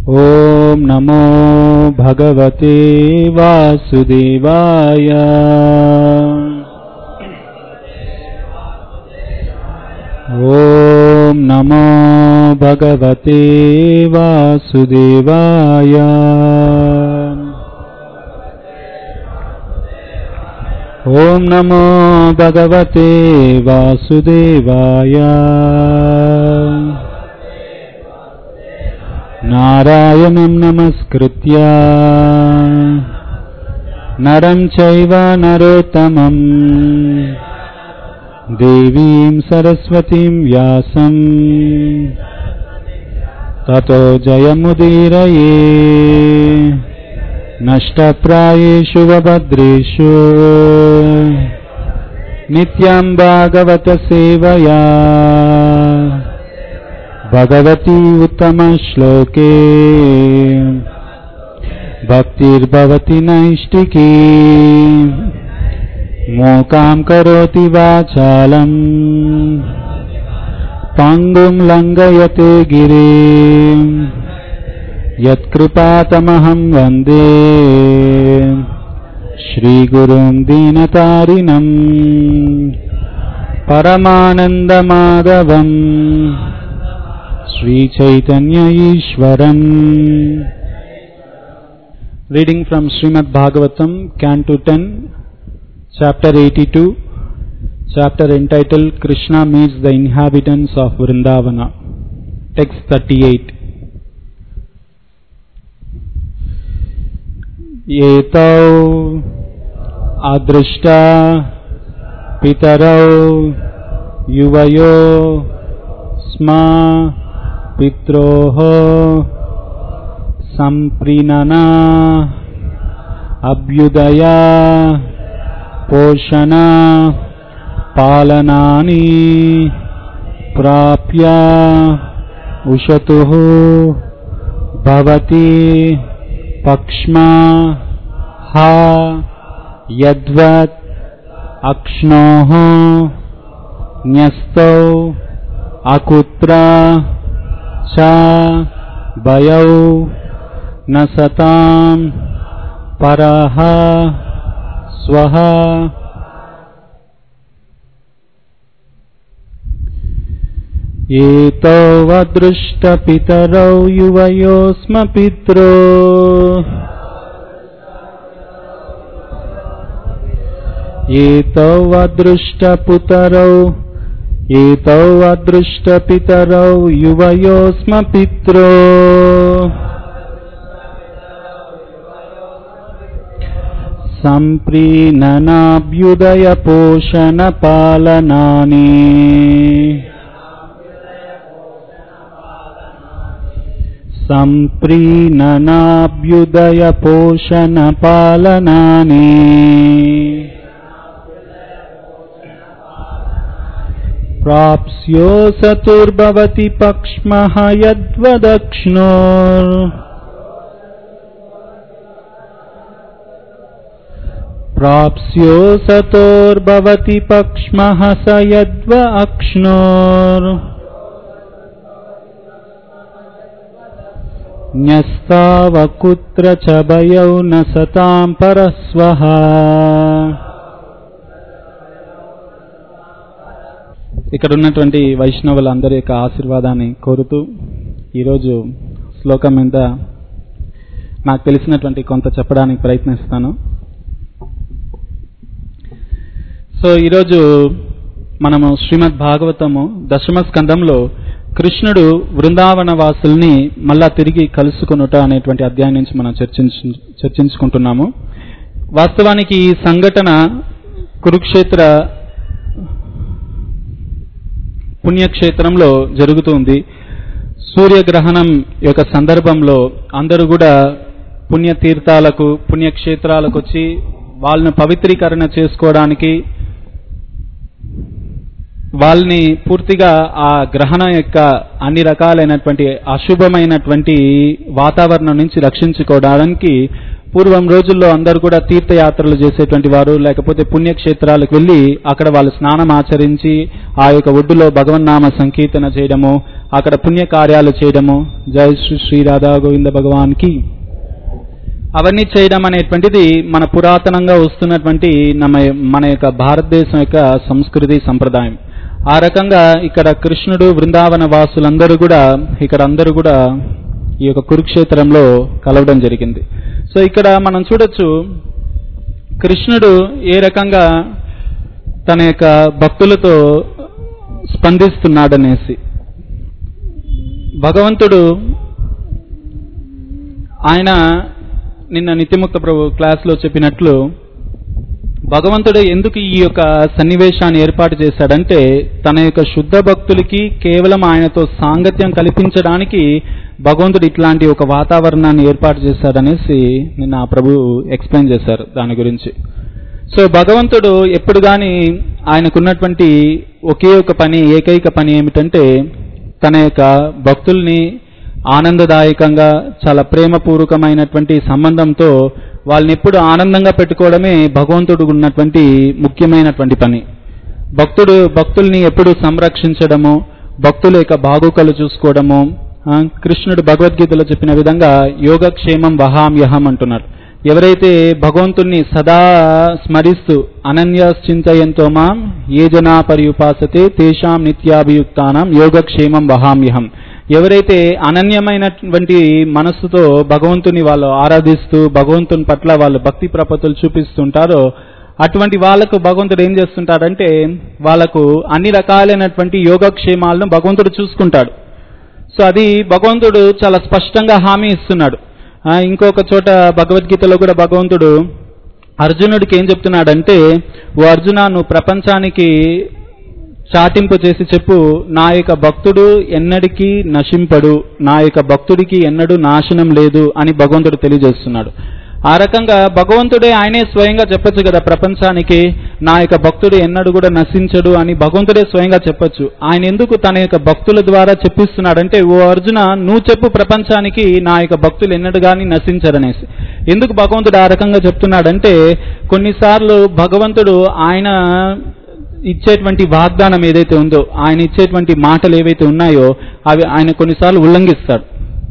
ॐ नमो भगवते वासुदेवाय ॐ नमो भगवते वासुदेवाय ॐ नमो भगवते वासुदेवाय नारायणं नमस्कृत्य नरं चैव नरोत्तमम् देवीं सरस्वतीं व्यासम् ततो जयमुदीरये नष्टप्रायेषु वभद्रेषु नित्यं भागवतसेवया भगवती उत्तमश्लोके भक्तिर्भवति नैष्टिकी मूकां करोति वाचालम् पङ्गुं लङ्घयते गिरिम् यत्कृपातमहं वन्दे श्रीगुरुं दीनतारिणम् परमानन्दमाधवम् श्रीचैतन्य ईश्वरम् reading from Srimad Bhagavatam canto 10 chapter 82 chapter entitled krishna meets the inhabitants of vrindavana text 38 एतौ अदृष्टा पितरौ युवयो स्म पित्रोः सम्प्रीणना अभ्युदया पोषण पालनानि प्राप्य उशतुः भवति पक्ष्मा हा यद्वत् अक्ष्णोः न्यस्तौ अकुत्र च भयौ न सतां परः स्वः एतौ अदृष्टपितरौ युवयो स्म पित्रो एतौ अदृष्टपुतरौ एतौ अदृष्टपितरौ युवयो स्म पित्रो सम्प्रीणनाभ्युदयपोषणपालनानि सम्प्रीणनाभ्युदयपोषणपालनानि प्राप्स्यो सतुर्भवति पक्ष्मः यद्वदक्ष्णो प्राप्स्यो सतोर्भवति पक्ष्मः स यद्व अक्ष्णोर् न्यस्तावकुत्र च भयौ न सतां परस्वः ఇక్కడ ఉన్నటువంటి వైష్ణవులందరి యొక్క ఆశీర్వాదాన్ని కోరుతూ ఈరోజు శ్లోకం మీద నాకు తెలిసినటువంటి కొంత చెప్పడానికి ప్రయత్నిస్తాను సో ఈరోజు మనము శ్రీమద్ భాగవతము దశమ స్కందంలో కృష్ణుడు బృందావన వాసుల్ని మళ్ళా తిరిగి కలుసుకొనుట అనేటువంటి అధ్యాయం నుంచి మనం చర్చించు చర్చించుకుంటున్నాము వాస్తవానికి ఈ సంఘటన కురుక్షేత్ర పుణ్యక్షేత్రంలో జరుగుతుంది సూర్యగ్రహణం యొక్క సందర్భంలో అందరూ కూడా పుణ్యతీర్థాలకు పుణ్యక్షేత్రాలకు వచ్చి వాళ్ళను పవిత్రీకరణ చేసుకోవడానికి వాళ్ళని పూర్తిగా ఆ గ్రహణం యొక్క అన్ని రకాలైనటువంటి అశుభమైనటువంటి వాతావరణం నుంచి రక్షించుకోవడానికి పూర్వం రోజుల్లో అందరూ కూడా తీర్థయాత్రలు చేసేటువంటి వారు లేకపోతే పుణ్యక్షేత్రాలకు వెళ్ళి అక్కడ వాళ్ళు స్నానం ఆచరించి ఆ యొక్క ఒడ్డులో భగవన్నామ సంకీర్తన చేయడము అక్కడ పుణ్యకార్యాలు చేయడము జై శ్రీ శ్రీ రాధా గోవింద భగవాన్కి అవన్నీ చేయడం అనేటువంటిది మన పురాతనంగా వస్తున్నటువంటి నమ మన యొక్క భారతదేశం యొక్క సంస్కృతి సంప్రదాయం ఆ రకంగా ఇక్కడ కృష్ణుడు బృందావన వాసులందరూ కూడా ఇక్కడ అందరూ కూడా ఈ యొక్క కురుక్షేత్రంలో కలవడం జరిగింది సో ఇక్కడ మనం చూడొచ్చు కృష్ణుడు ఏ రకంగా తన యొక్క భక్తులతో స్పందిస్తున్నాడనేసి భగవంతుడు ఆయన నిన్న నిత్యముక్త ప్రభు క్లాస్లో చెప్పినట్లు భగవంతుడు ఎందుకు ఈ యొక్క సన్నివేశాన్ని ఏర్పాటు చేశాడంటే తన యొక్క శుద్ధ భక్తులకి కేవలం ఆయనతో సాంగత్యం కల్పించడానికి భగవంతుడు ఇట్లాంటి ఒక వాతావరణాన్ని ఏర్పాటు చేశాడనేసి నిన్న ఆ ప్రభు ఎక్స్ప్లెయిన్ చేశారు దాని గురించి సో భగవంతుడు ఎప్పుడు కానీ ఆయనకున్నటువంటి ఒకే ఒక పని ఏకైక పని ఏమిటంటే తన యొక్క భక్తుల్ని ఆనందదాయకంగా చాలా ప్రేమపూర్వకమైనటువంటి సంబంధంతో వాళ్ళని ఎప్పుడు ఆనందంగా పెట్టుకోవడమే భగవంతుడు ఉన్నటువంటి ముఖ్యమైనటువంటి పని భక్తుడు భక్తుల్ని ఎప్పుడు సంరక్షించడము భక్తుల యొక్క బాగోకలు చూసుకోవడము ఆ, కృష్ణుడు భగవద్గీతలో చెప్పిన విధంగా యోగక్షేమం వహామ్యహం అంటున్నాడు ఎవరైతే భగవంతుణ్ణి సదా స్మరిస్తూ అనన్యశ్చింతయంతో మాం ఏ జనా పర్యుపాసతే తేషాం నిత్యాభియుక్తానం యోగక్షేమం వహామ్యహం ఎవరైతే అనన్యమైనటువంటి మనస్సుతో భగవంతుని వాళ్ళు ఆరాధిస్తూ భగవంతుని పట్ల వాళ్ళు భక్తి ప్రపత్తులు చూపిస్తుంటారో అటువంటి వాళ్ళకు భగవంతుడు ఏం చేస్తుంటాడంటే వాళ్ళకు అన్ని రకాలైనటువంటి యోగక్షేమాలను భగవంతుడు చూసుకుంటాడు సో అది భగవంతుడు చాలా స్పష్టంగా హామీ ఇస్తున్నాడు ఆ, ఇంకొక చోట భగవద్గీతలో కూడా భగవంతుడు అర్జునుడికి ఏం చెప్తున్నాడంటే ఓ అర్జున నువ్వు ప్రపంచానికి చాటింపు చేసి చెప్పు నా యొక్క భక్తుడు ఎన్నడికి నశింపడు నా యొక్క భక్తుడికి ఎన్నడూ నాశనం లేదు అని భగవంతుడు తెలియజేస్తున్నాడు ఆ రకంగా భగవంతుడే ఆయనే స్వయంగా చెప్పొచ్చు కదా ప్రపంచానికి నా యొక్క భక్తుడు ఎన్నడూ కూడా నశించడు అని భగవంతుడే స్వయంగా చెప్పొచ్చు ఆయన ఎందుకు తన యొక్క భక్తుల ద్వారా చెప్పిస్తున్నాడంటే ఓ అర్జున నువ్వు చెప్పు ప్రపంచానికి నా యొక్క భక్తులు ఎన్నడు కానీ నశించరనేసి ఎందుకు భగవంతుడు ఆ రకంగా చెప్తున్నాడంటే కొన్నిసార్లు భగవంతుడు ఆయన ఇచ్చేటువంటి వాగ్దానం ఏదైతే ఉందో ఆయన ఇచ్చేటువంటి మాటలు ఏవైతే ఉన్నాయో అవి ఆయన కొన్నిసార్లు ఉల్లంఘిస్తాడు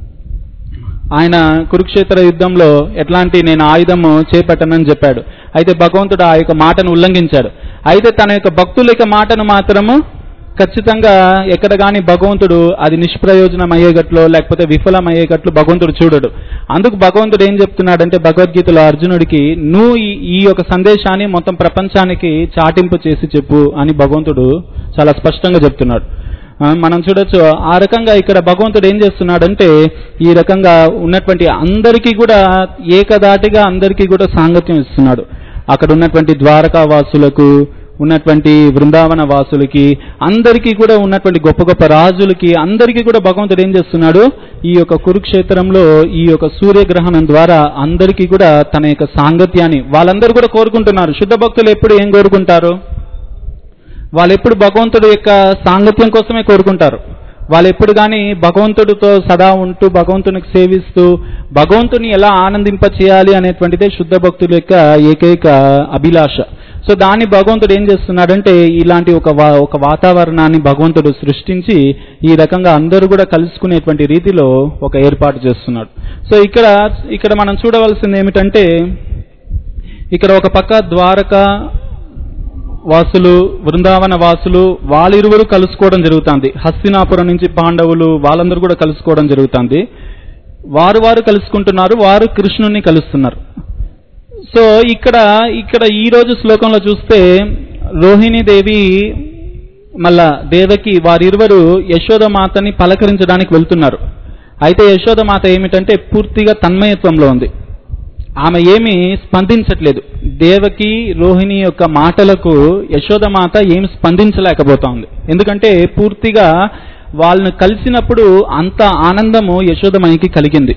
ఆయన కురుక్షేత్ర యుద్ధంలో ఎట్లాంటి నేను ఆయుధము చేపట్టనని చెప్పాడు అయితే భగవంతుడు ఆ యొక్క మాటను ఉల్లంఘించాడు అయితే తన యొక్క భక్తుల యొక్క మాటను మాత్రము ఖచ్చితంగా ఎక్కడ కానీ భగవంతుడు అది నిష్ప్రయోజనం అయ్యేగట్లో లేకపోతే విఫలం అయ్యేగట్లు భగవంతుడు చూడడు అందుకు భగవంతుడు ఏం చెప్తున్నాడంటే భగవద్గీతలో అర్జునుడికి నువ్వు ఈ ఈ యొక్క సందేశాన్ని మొత్తం ప్రపంచానికి చాటింపు చేసి చెప్పు అని భగవంతుడు చాలా స్పష్టంగా చెప్తున్నాడు ఆ, మనం చూడొచ్చు ఆ రకంగా ఇక్కడ భగవంతుడు ఏం చేస్తున్నాడంటే ఈ రకంగా ఉన్నటువంటి అందరికీ కూడా ఏకదాటిగా అందరికీ కూడా సాంగత్యం ఇస్తున్నాడు అక్కడ ఉన్నటువంటి ద్వారకా వాసులకు ఉన్నటువంటి బృందావన వాసులకి అందరికీ కూడా ఉన్నటువంటి గొప్ప గొప్ప రాజులకి అందరికీ కూడా భగవంతుడు ఏం చేస్తున్నాడు ఈ యొక్క కురుక్షేత్రంలో ఈ యొక్క సూర్యగ్రహణం ద్వారా అందరికీ కూడా తన యొక్క సాంగత్యాన్ని వాళ్ళందరూ కూడా కోరుకుంటున్నారు శుద్ధ భక్తులు ఎప్పుడు ఏం కోరుకుంటారు వాళ్ళు ఎప్పుడు భగవంతుడి యొక్క సాంగత్యం కోసమే కోరుకుంటారు వాళ్ళు ఎప్పుడు కానీ భగవంతుడితో సదా ఉంటూ భగవంతునికి సేవిస్తూ భగవంతుని ఎలా ఆనందింప చేయాలి అనేటువంటిదే శుద్ధ భక్తుల యొక్క ఏకైక అభిలాష సో దాన్ని భగవంతుడు ఏం చేస్తున్నాడంటే ఇలాంటి ఒక వా- ఒక వాతావరణాన్ని భగవంతుడు సృష్టించి ఈ రకంగా అందరూ కూడా కలుసుకునేటువంటి రీతిలో ఒక ఏర్పాటు చేస్తున్నాడు సో ఇక్కడ ఇక్కడ మనం చూడవలసింది ఏమిటంటే ఇక్కడ ఒక పక్క ద్వారక వాసులు బృందావన వాసులు వాళ్ళిరువురు కలుసుకోవడం జరుగుతుంది హస్తినాపురం నుంచి పాండవులు వాళ్ళందరూ కూడా కలుసుకోవడం జరుగుతుంది వారు వారు కలుసుకుంటున్నారు వారు కృష్ణుని కలుస్తున్నారు సో ఇక్కడ ఇక్కడ ఈ రోజు శ్లోకంలో చూస్తే రోహిణీ దేవి మళ్ళా దేవకి వారిరువరు యశోదమాతని పలకరించడానికి వెళ్తున్నారు అయితే యశోదమాత ఏమిటంటే పూర్తిగా తన్మయత్వంలో ఉంది ఆమె ఏమీ స్పందించట్లేదు దేవకి రోహిణి యొక్క మాటలకు యశోదమాత ఏమి స్పందించలేకపోతోంది ఎందుకంటే పూర్తిగా వాళ్ళను కలిసినప్పుడు అంత ఆనందము యశోదమణికి కలిగింది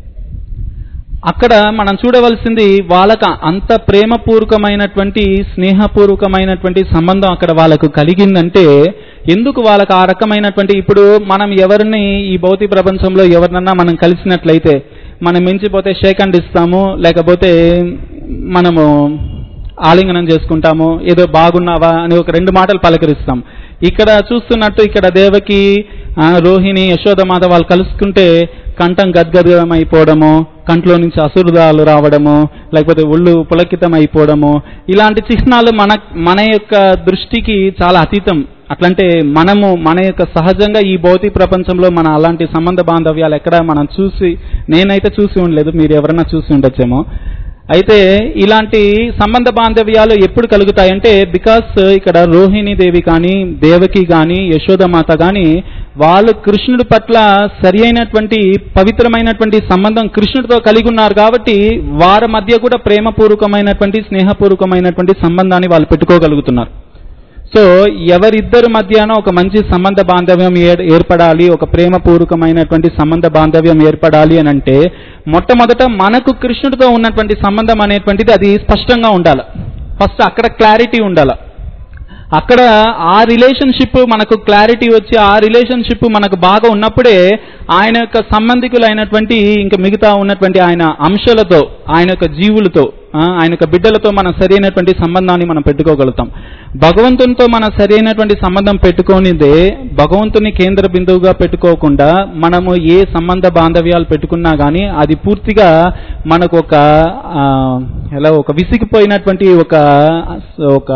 అక్కడ మనం చూడవలసింది వాళ్ళకు అంత ప్రేమపూర్వకమైనటువంటి స్నేహపూర్వకమైనటువంటి సంబంధం అక్కడ వాళ్ళకు కలిగిందంటే ఎందుకు వాళ్ళకు ఆ రకమైనటువంటి ఇప్పుడు మనం ఎవరిని ఈ భౌతిక ప్రపంచంలో ఎవరినన్నా మనం కలిసినట్లయితే మనం మించిపోతే షేక్ హ్యాండ్ ఇస్తాము లేకపోతే మనము ఆలింగనం చేసుకుంటాము ఏదో బాగున్నావా అని ఒక రెండు మాటలు పలకరిస్తాం ఇక్కడ చూస్తున్నట్టు ఇక్కడ దేవకి ఆ, రోహిణి యశోదమాత వాళ్ళు కలుసుకుంటే కంఠం గద్గదం అయిపోవడము కంట్లో నుంచి అసురుదాలు రావడము లేకపోతే ఒళ్ళు పులకితం అయిపోవడము ఇలాంటి చిహ్నాలు మన మన యొక్క దృష్టికి చాలా అతీతం అట్లంటే మనము మన యొక్క సహజంగా ఈ భౌతిక ప్రపంచంలో మన అలాంటి సంబంధ బాంధవ్యాలు ఎక్కడ మనం చూసి నేనైతే చూసి ఉండలేదు మీరు ఎవరైనా చూసి ఉండొచ్చేమో అయితే ఇలాంటి సంబంధ బాంధవ్యాలు ఎప్పుడు కలుగుతాయంటే బికాస్ ఇక్కడ రోహిణి దేవి కానీ దేవకి కానీ యశోదమాత కానీ వాళ్ళు కృష్ణుడి పట్ల సరి అయినటువంటి పవిత్రమైనటువంటి సంబంధం కృష్ణుడితో కలిగి ఉన్నారు కాబట్టి వారి మధ్య కూడా ప్రేమపూర్వకమైనటువంటి స్నేహపూర్వకమైనటువంటి సంబంధాన్ని వాళ్ళు పెట్టుకోగలుగుతున్నారు సో ఎవరిద్దరి మధ్యన ఒక మంచి సంబంధ బాంధవ్యం ఏర్- ఏర్పడాలి ఒక ప్రేమపూర్వకమైనటువంటి సంబంధ బాంధవ్యం ఏర్పడాలి అని అంటే మొట్టమొదట మనకు కృష్ణుడితో ఉన్నటువంటి సంబంధం అనేటువంటిది అది స్పష్టంగా ఉండాలి ఫస్ట్ అక్కడ క్లారిటీ ఉండాలి అక్కడ ఆ రిలేషన్షిప్ మనకు క్లారిటీ వచ్చి ఆ రిలేషన్షిప్ మనకు బాగా ఉన్నప్పుడే ఆయన యొక్క సంబంధికులైనటువంటి ఇంకా మిగతా ఉన్నటువంటి ఆయన అంశాలతో ఆయన యొక్క జీవులతో ఆ, ఆయన యొక్క బిడ్డలతో మనం సరైనటువంటి సంబంధాన్ని మనం పెట్టుకోగలుగుతాం భగవంతునితో మనం సరైనటువంటి సంబంధం పెట్టుకోనిదే భగవంతుని కేంద్ర బిందువుగా పెట్టుకోకుండా మనము ఏ సంబంధ బాంధవ్యాలు పెట్టుకున్నా కానీ అది పూర్తిగా మనకు ఒక ఆ, ఎలా ఒక విసిగిపోయినటువంటి ఒక ఒక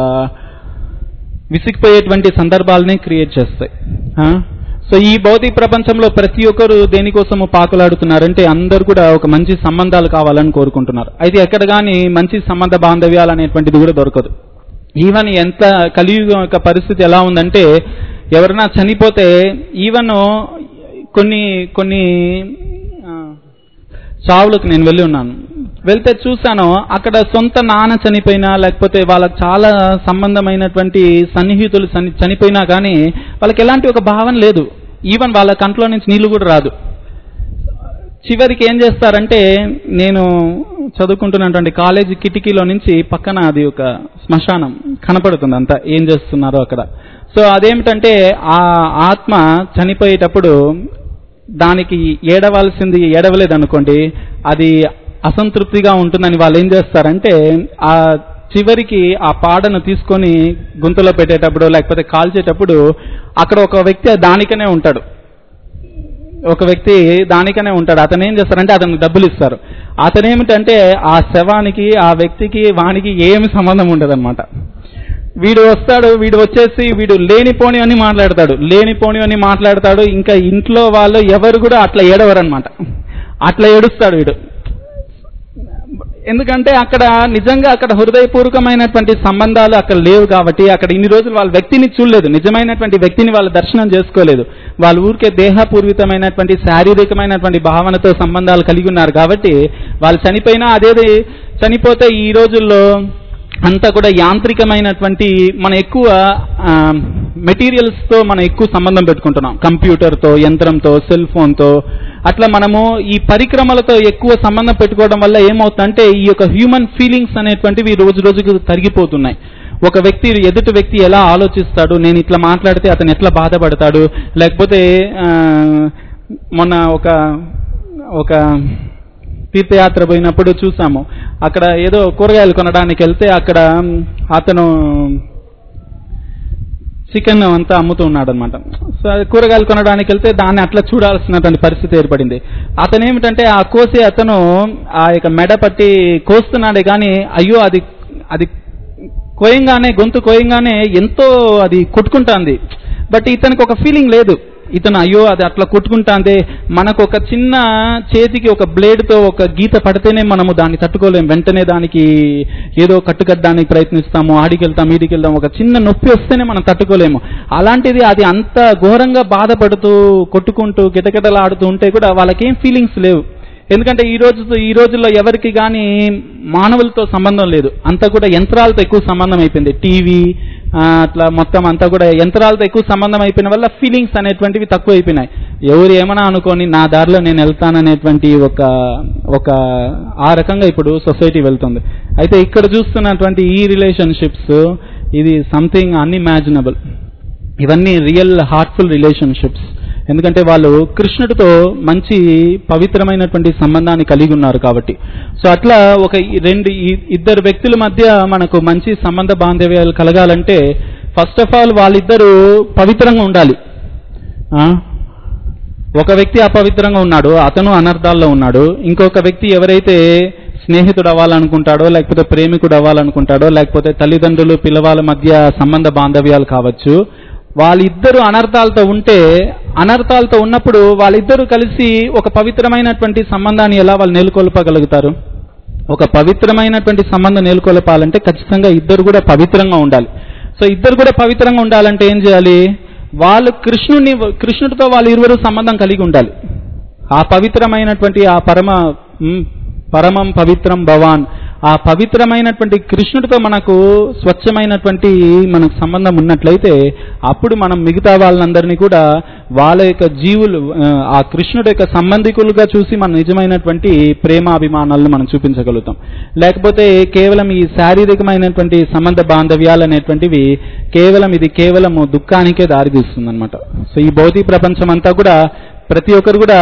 విసిగిపోయేటువంటి సందర్భాలని క్రియేట్ చేస్తాయి ఆ? సో ఈ భౌతిక ప్రపంచంలో ప్రతి ఒక్కరు దేనికోసము పాకులాడుతున్నారంటే అందరు కూడా ఒక మంచి సంబంధాలు కావాలని కోరుకుంటున్నారు అయితే ఎక్కడ కానీ మంచి సంబంధ బాంధవ్యాలు అనేటువంటిది కూడా దొరకదు ఈవెన్ ఎంత కలియుగం యొక్క పరిస్థితి ఎలా ఉందంటే ఎవరైనా చనిపోతే ఈవెన్ కొన్ని కొన్ని ఆ, చావులకు నేను వెళ్ళి ఉన్నాను వెళ్తే చూశాను అక్కడ సొంత నాన్న చనిపోయినా లేకపోతే వాళ్ళకి చాలా సంబంధమైనటువంటి సన్నిహితులు చని- చనిపోయినా కానీ వాళ్ళకి ఎలాంటి ఒక భావన లేదు ఈవెన్ వాళ్ళ కంట్లో నుంచి నీళ్లు కూడా రాదు చివరికి ఏం చేస్తారంటే నేను చదువుకుంటున్నటువంటి కాలేజీ కిటికీలో నుంచి పక్కన అది ఒక శ్మశానం కనపడుతుంది అంతా ఏం చేస్తున్నారో అక్కడ సో అదేమిటంటే ఆ ఆత్మ చనిపోయేటప్పుడు దానికి ఏడవలసింది ఏడవలేదు అనుకోండి అది అసంతృప్తిగా ఉంటుందని వాళ్ళు ఏం చేస్తారంటే ఆ చివరికి ఆ పాడను తీసుకొని గుంతలో పెట్టేటప్పుడు లేకపోతే కాల్చేటప్పుడు అక్కడ ఒక వ్యక్తి దానికనే ఉంటాడు ఒక వ్యక్తి దానికనే ఉంటాడు అతను ఏం చేస్తారంటే అతనికి డబ్బులు ఇస్తారు అతను ఏమిటంటే ఆ శవానికి ఆ వ్యక్తికి వానికి ఏమి సంబంధం ఉండదన్నమాట వీడు వస్తాడు వీడు వచ్చేసి వీడు లేనిపోని అని మాట్లాడతాడు లేనిపోని అని మాట్లాడతాడు ఇంకా ఇంట్లో వాళ్ళు ఎవరు కూడా అట్లా ఏడవరనమాట అట్లా ఏడుస్తాడు వీడు ఎందుకంటే అక్కడ నిజంగా అక్కడ హృదయపూర్వకమైనటువంటి సంబంధాలు అక్కడ లేవు కాబట్టి అక్కడ ఇన్ని రోజులు వాళ్ళ వ్యక్తిని చూడలేదు నిజమైనటువంటి వ్యక్తిని వాళ్ళు దర్శనం చేసుకోలేదు వాళ్ళ ఊరికే దేహపూర్వితమైనటువంటి శారీరకమైనటువంటి భావనతో సంబంధాలు కలిగి ఉన్నారు కాబట్టి వాళ్ళు చనిపోయినా అదేది చనిపోతే ఈ రోజుల్లో అంతా కూడా యాంత్రికమైనటువంటి మన ఎక్కువ మెటీరియల్స్తో మనం ఎక్కువ సంబంధం పెట్టుకుంటున్నాం కంప్యూటర్తో యంత్రంతో సెల్ ఫోన్తో అట్లా మనము ఈ పరిక్రమలతో ఎక్కువ సంబంధం పెట్టుకోవడం వల్ల ఏమవుతుందంటే ఈ యొక్క హ్యూమన్ ఫీలింగ్స్ అనేటువంటివి రోజు రోజుకు తరిగిపోతున్నాయి ఒక వ్యక్తి ఎదుటి వ్యక్తి ఎలా ఆలోచిస్తాడు నేను ఇట్లా మాట్లాడితే అతను ఎట్లా బాధపడతాడు లేకపోతే ఆ, మొన్న ఒక ఒక తీర్థయాత్ర పోయినప్పుడు చూసాము అక్కడ ఏదో కూరగాయలు కొనడానికి వెళ్తే అక్కడ అతను చికెన్ అంతా అమ్ముతూ ఉన్నాడు అనమాట సో అది కూరగాయలు కొనడానికి వెళ్తే దాన్ని అట్లా చూడాల్సినటువంటి పరిస్థితి ఏర్పడింది అతను ఏమిటంటే ఆ కోసి అతను ఆ యొక్క మెడ పట్టి కోస్తున్నాడే కానీ అయ్యో అది అది కోయంగానే గొంతు కోయంగానే ఎంతో అది కొట్టుకుంటాంది బట్ ఇతనికి ఒక ఫీలింగ్ లేదు ఇతను అయ్యో అది అట్లా కొట్టుకుంటాందే మనకు ఒక చిన్న చేతికి ఒక బ్లేడ్తో ఒక గీత పడితేనే మనము దాన్ని తట్టుకోలేం వెంటనే దానికి ఏదో కట్టుకట్టడానికి ప్రయత్నిస్తాము ఆడికెళ్తాం ఈడికెళ్తాం ఒక చిన్న నొప్పి వస్తేనే మనం తట్టుకోలేము అలాంటిది అది అంత ఘోరంగా బాధపడుతూ కొట్టుకుంటూ కిటకిటలాడుతూ ఉంటే కూడా వాళ్ళకేం ఫీలింగ్స్ లేవు ఎందుకంటే ఈ రోజు ఈ రోజుల్లో ఎవరికి కానీ మానవులతో సంబంధం లేదు అంతా కూడా యంత్రాలతో ఎక్కువ సంబంధం అయిపోయింది టీవీ అట్లా మొత్తం అంతా కూడా యంత్రాలతో ఎక్కువ సంబంధం అయిపోయిన వల్ల ఫీలింగ్స్ అనేటువంటివి తక్కువ అయిపోయినాయి ఎవరు ఏమైనా అనుకొని నా దారిలో నేను వెళ్తాననేటువంటి ఒక ఒక ఆ రకంగా ఇప్పుడు సొసైటీ వెళ్తుంది అయితే ఇక్కడ చూస్తున్నటువంటి ఈ రిలేషన్షిప్స్ ఇది సంథింగ్ అన్ఇమాజినబుల్ ఇవన్నీ రియల్ హార్ట్ఫుల్ రిలేషన్షిప్స్ ఎందుకంటే వాళ్ళు కృష్ణుడితో మంచి పవిత్రమైనటువంటి సంబంధాన్ని కలిగి ఉన్నారు కాబట్టి సో అట్లా ఒక ఈ రెండు ఈ- ఇద్దరు వ్యక్తుల మధ్య మనకు మంచి సంబంధ బాంధవ్యాలు కలగాలంటే ఫస్ట్ ఆఫ్ ఆల్ వాళ్ళిద్దరూ పవిత్రంగా ఉండాలి ఆ? ఒక వ్యక్తి అపవిత్రంగా ఉన్నాడు అతను అనర్థాల్లో ఉన్నాడు ఇంకొక వ్యక్తి ఎవరైతే స్నేహితుడు అవ్వాలనుకుంటాడో లేకపోతే ప్రేమికుడు అవ్వాలనుకుంటాడో లేకపోతే తల్లిదండ్రులు పిల్లవాళ్ళ మధ్య సంబంధ బాంధవ్యాలు కావచ్చు వాళ్ళిద్దరూ అనర్థాలతో ఉంటే అనర్థాలతో ఉన్నప్పుడు వాళ్ళిద్దరూ కలిసి ఒక పవిత్రమైనటువంటి సంబంధాన్ని ఎలా వాళ్ళు నెలకొల్పగలుగుతారు ఒక పవిత్రమైనటువంటి సంబంధం నెలకొల్పాలంటే ఖచ్చితంగా ఇద్దరు కూడా పవిత్రంగా ఉండాలి సో ఇద్దరు కూడా పవిత్రంగా ఉండాలంటే ఏం చేయాలి వాళ్ళు కృష్ణుని కృష్ణుడితో వాళ్ళు ఇరువురు సంబంధం కలిగి ఉండాలి ఆ పవిత్రమైనటువంటి ఆ పరమ మ్, పరమం పవిత్రం భవాన్ ఆ పవిత్రమైనటువంటి కృష్ణుడితో మనకు స్వచ్ఛమైనటువంటి మనకు సంబంధం ఉన్నట్లయితే అప్పుడు మనం మిగతా వాళ్ళందరినీ కూడా వాళ్ళ యొక్క జీవులు ఆ, ఆ కృష్ణుడి యొక్క సంబంధికులుగా చూసి మన నిజమైనటువంటి ప్రేమాభిమానాలను మనం చూపించగలుగుతాం లేకపోతే కేవలం ఈ శారీరకమైనటువంటి సంబంధ బాంధవ్యాలు అనేటువంటివి కేవలం ఇది కేవలం దుఃఖానికే దారితీస్తుంది అనమాట సో ఈ భౌతిక ప్రపంచం అంతా కూడా ప్రతి ఒక్కరు కూడా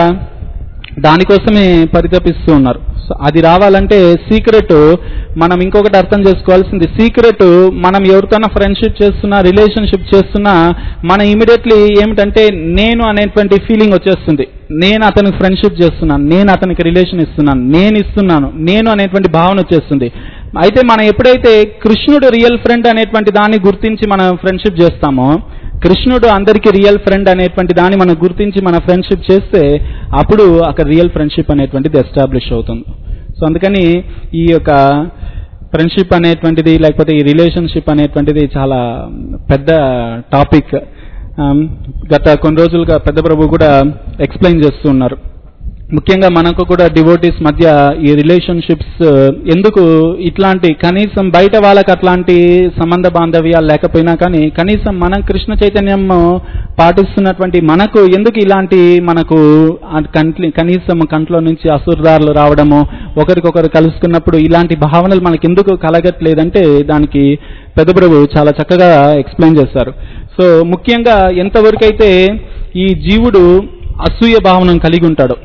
దానికోసమే పరితపిస్తూ ఉన్నారు సో అది రావాలంటే సీక్రెట్ మనం ఇంకొకటి అర్థం చేసుకోవాల్సింది సీక్రెట్ మనం ఎవరితోనో ఫ్రెండ్షిప్ చేస్తున్నా రిలేషన్షిప్ చేస్తున్నా మన ఇమీడియట్లీ ఏమిటంటే నేను అనేటువంటి ఫీలింగ్ వచ్చేస్తుంది నేను అతనికి ఫ్రెండ్షిప్ చేస్తున్నాను నేను అతనికి రిలేషన్ ఇస్తున్నాను నేను ఇస్తున్నాను నేను అనేటువంటి భావన వచ్చేస్తుంది అయితే మనం ఎప్పుడైతే కృష్ణుడు రియల్ ఫ్రెండ్ అనేటువంటి దాన్ని గుర్తించి మనం ఫ్రెండ్షిప్ చేస్తామో కృష్ణుడు అందరికీ రియల్ ఫ్రెండ్ అనేటువంటి దాన్ని మనం గుర్తించి మన ఫ్రెండ్షిప్ చేస్తే అప్పుడు అక్కడ రియల్ ఫ్రెండ్షిప్ అనేటువంటిది ఎస్టాబ్లిష్ అవుతుంది సో అందుకని ఈ యొక్క ఫ్రెండ్షిప్ అనేటువంటిది లేకపోతే ఈ రిలేషన్షిప్ అనేటువంటిది చాలా పెద్ద టాపిక్ ఆమ్, గత కొన్ని రోజులుగా పెద్ద ప్రభు కూడా ఎక్స్ప్లెయిన్ చేస్తూ ఉన్నారు ముఖ్యంగా మనకు కూడా డివోటీస్ మధ్య ఈ రిలేషన్షిప్స్ ఎందుకు ఇట్లాంటి కనీసం బయట వాళ్ళకి అట్లాంటి సంబంధ బాంధవ్యాలు లేకపోయినా కానీ కనీసం మనం కృష్ణ చైతన్యం పాటిస్తున్నటువంటి మనకు ఎందుకు ఇలాంటి మనకు ఆ కంట్లి కనీసం కంట్లో నుంచి అసురదారులు రావడము ఒకరికొకరు కలుసుకున్నప్పుడు ఇలాంటి భావనలు మనకి ఎందుకు కలగట్లేదంటే దానికి పెద్ద ప్రభు చాలా చక్కగా ఎక్స్ప్లెయిన్ చేస్తారు సో ముఖ్యంగా ఎంతవరకైతే ఈ జీవుడు అసూయ భావన కలిగి ఉంటాడు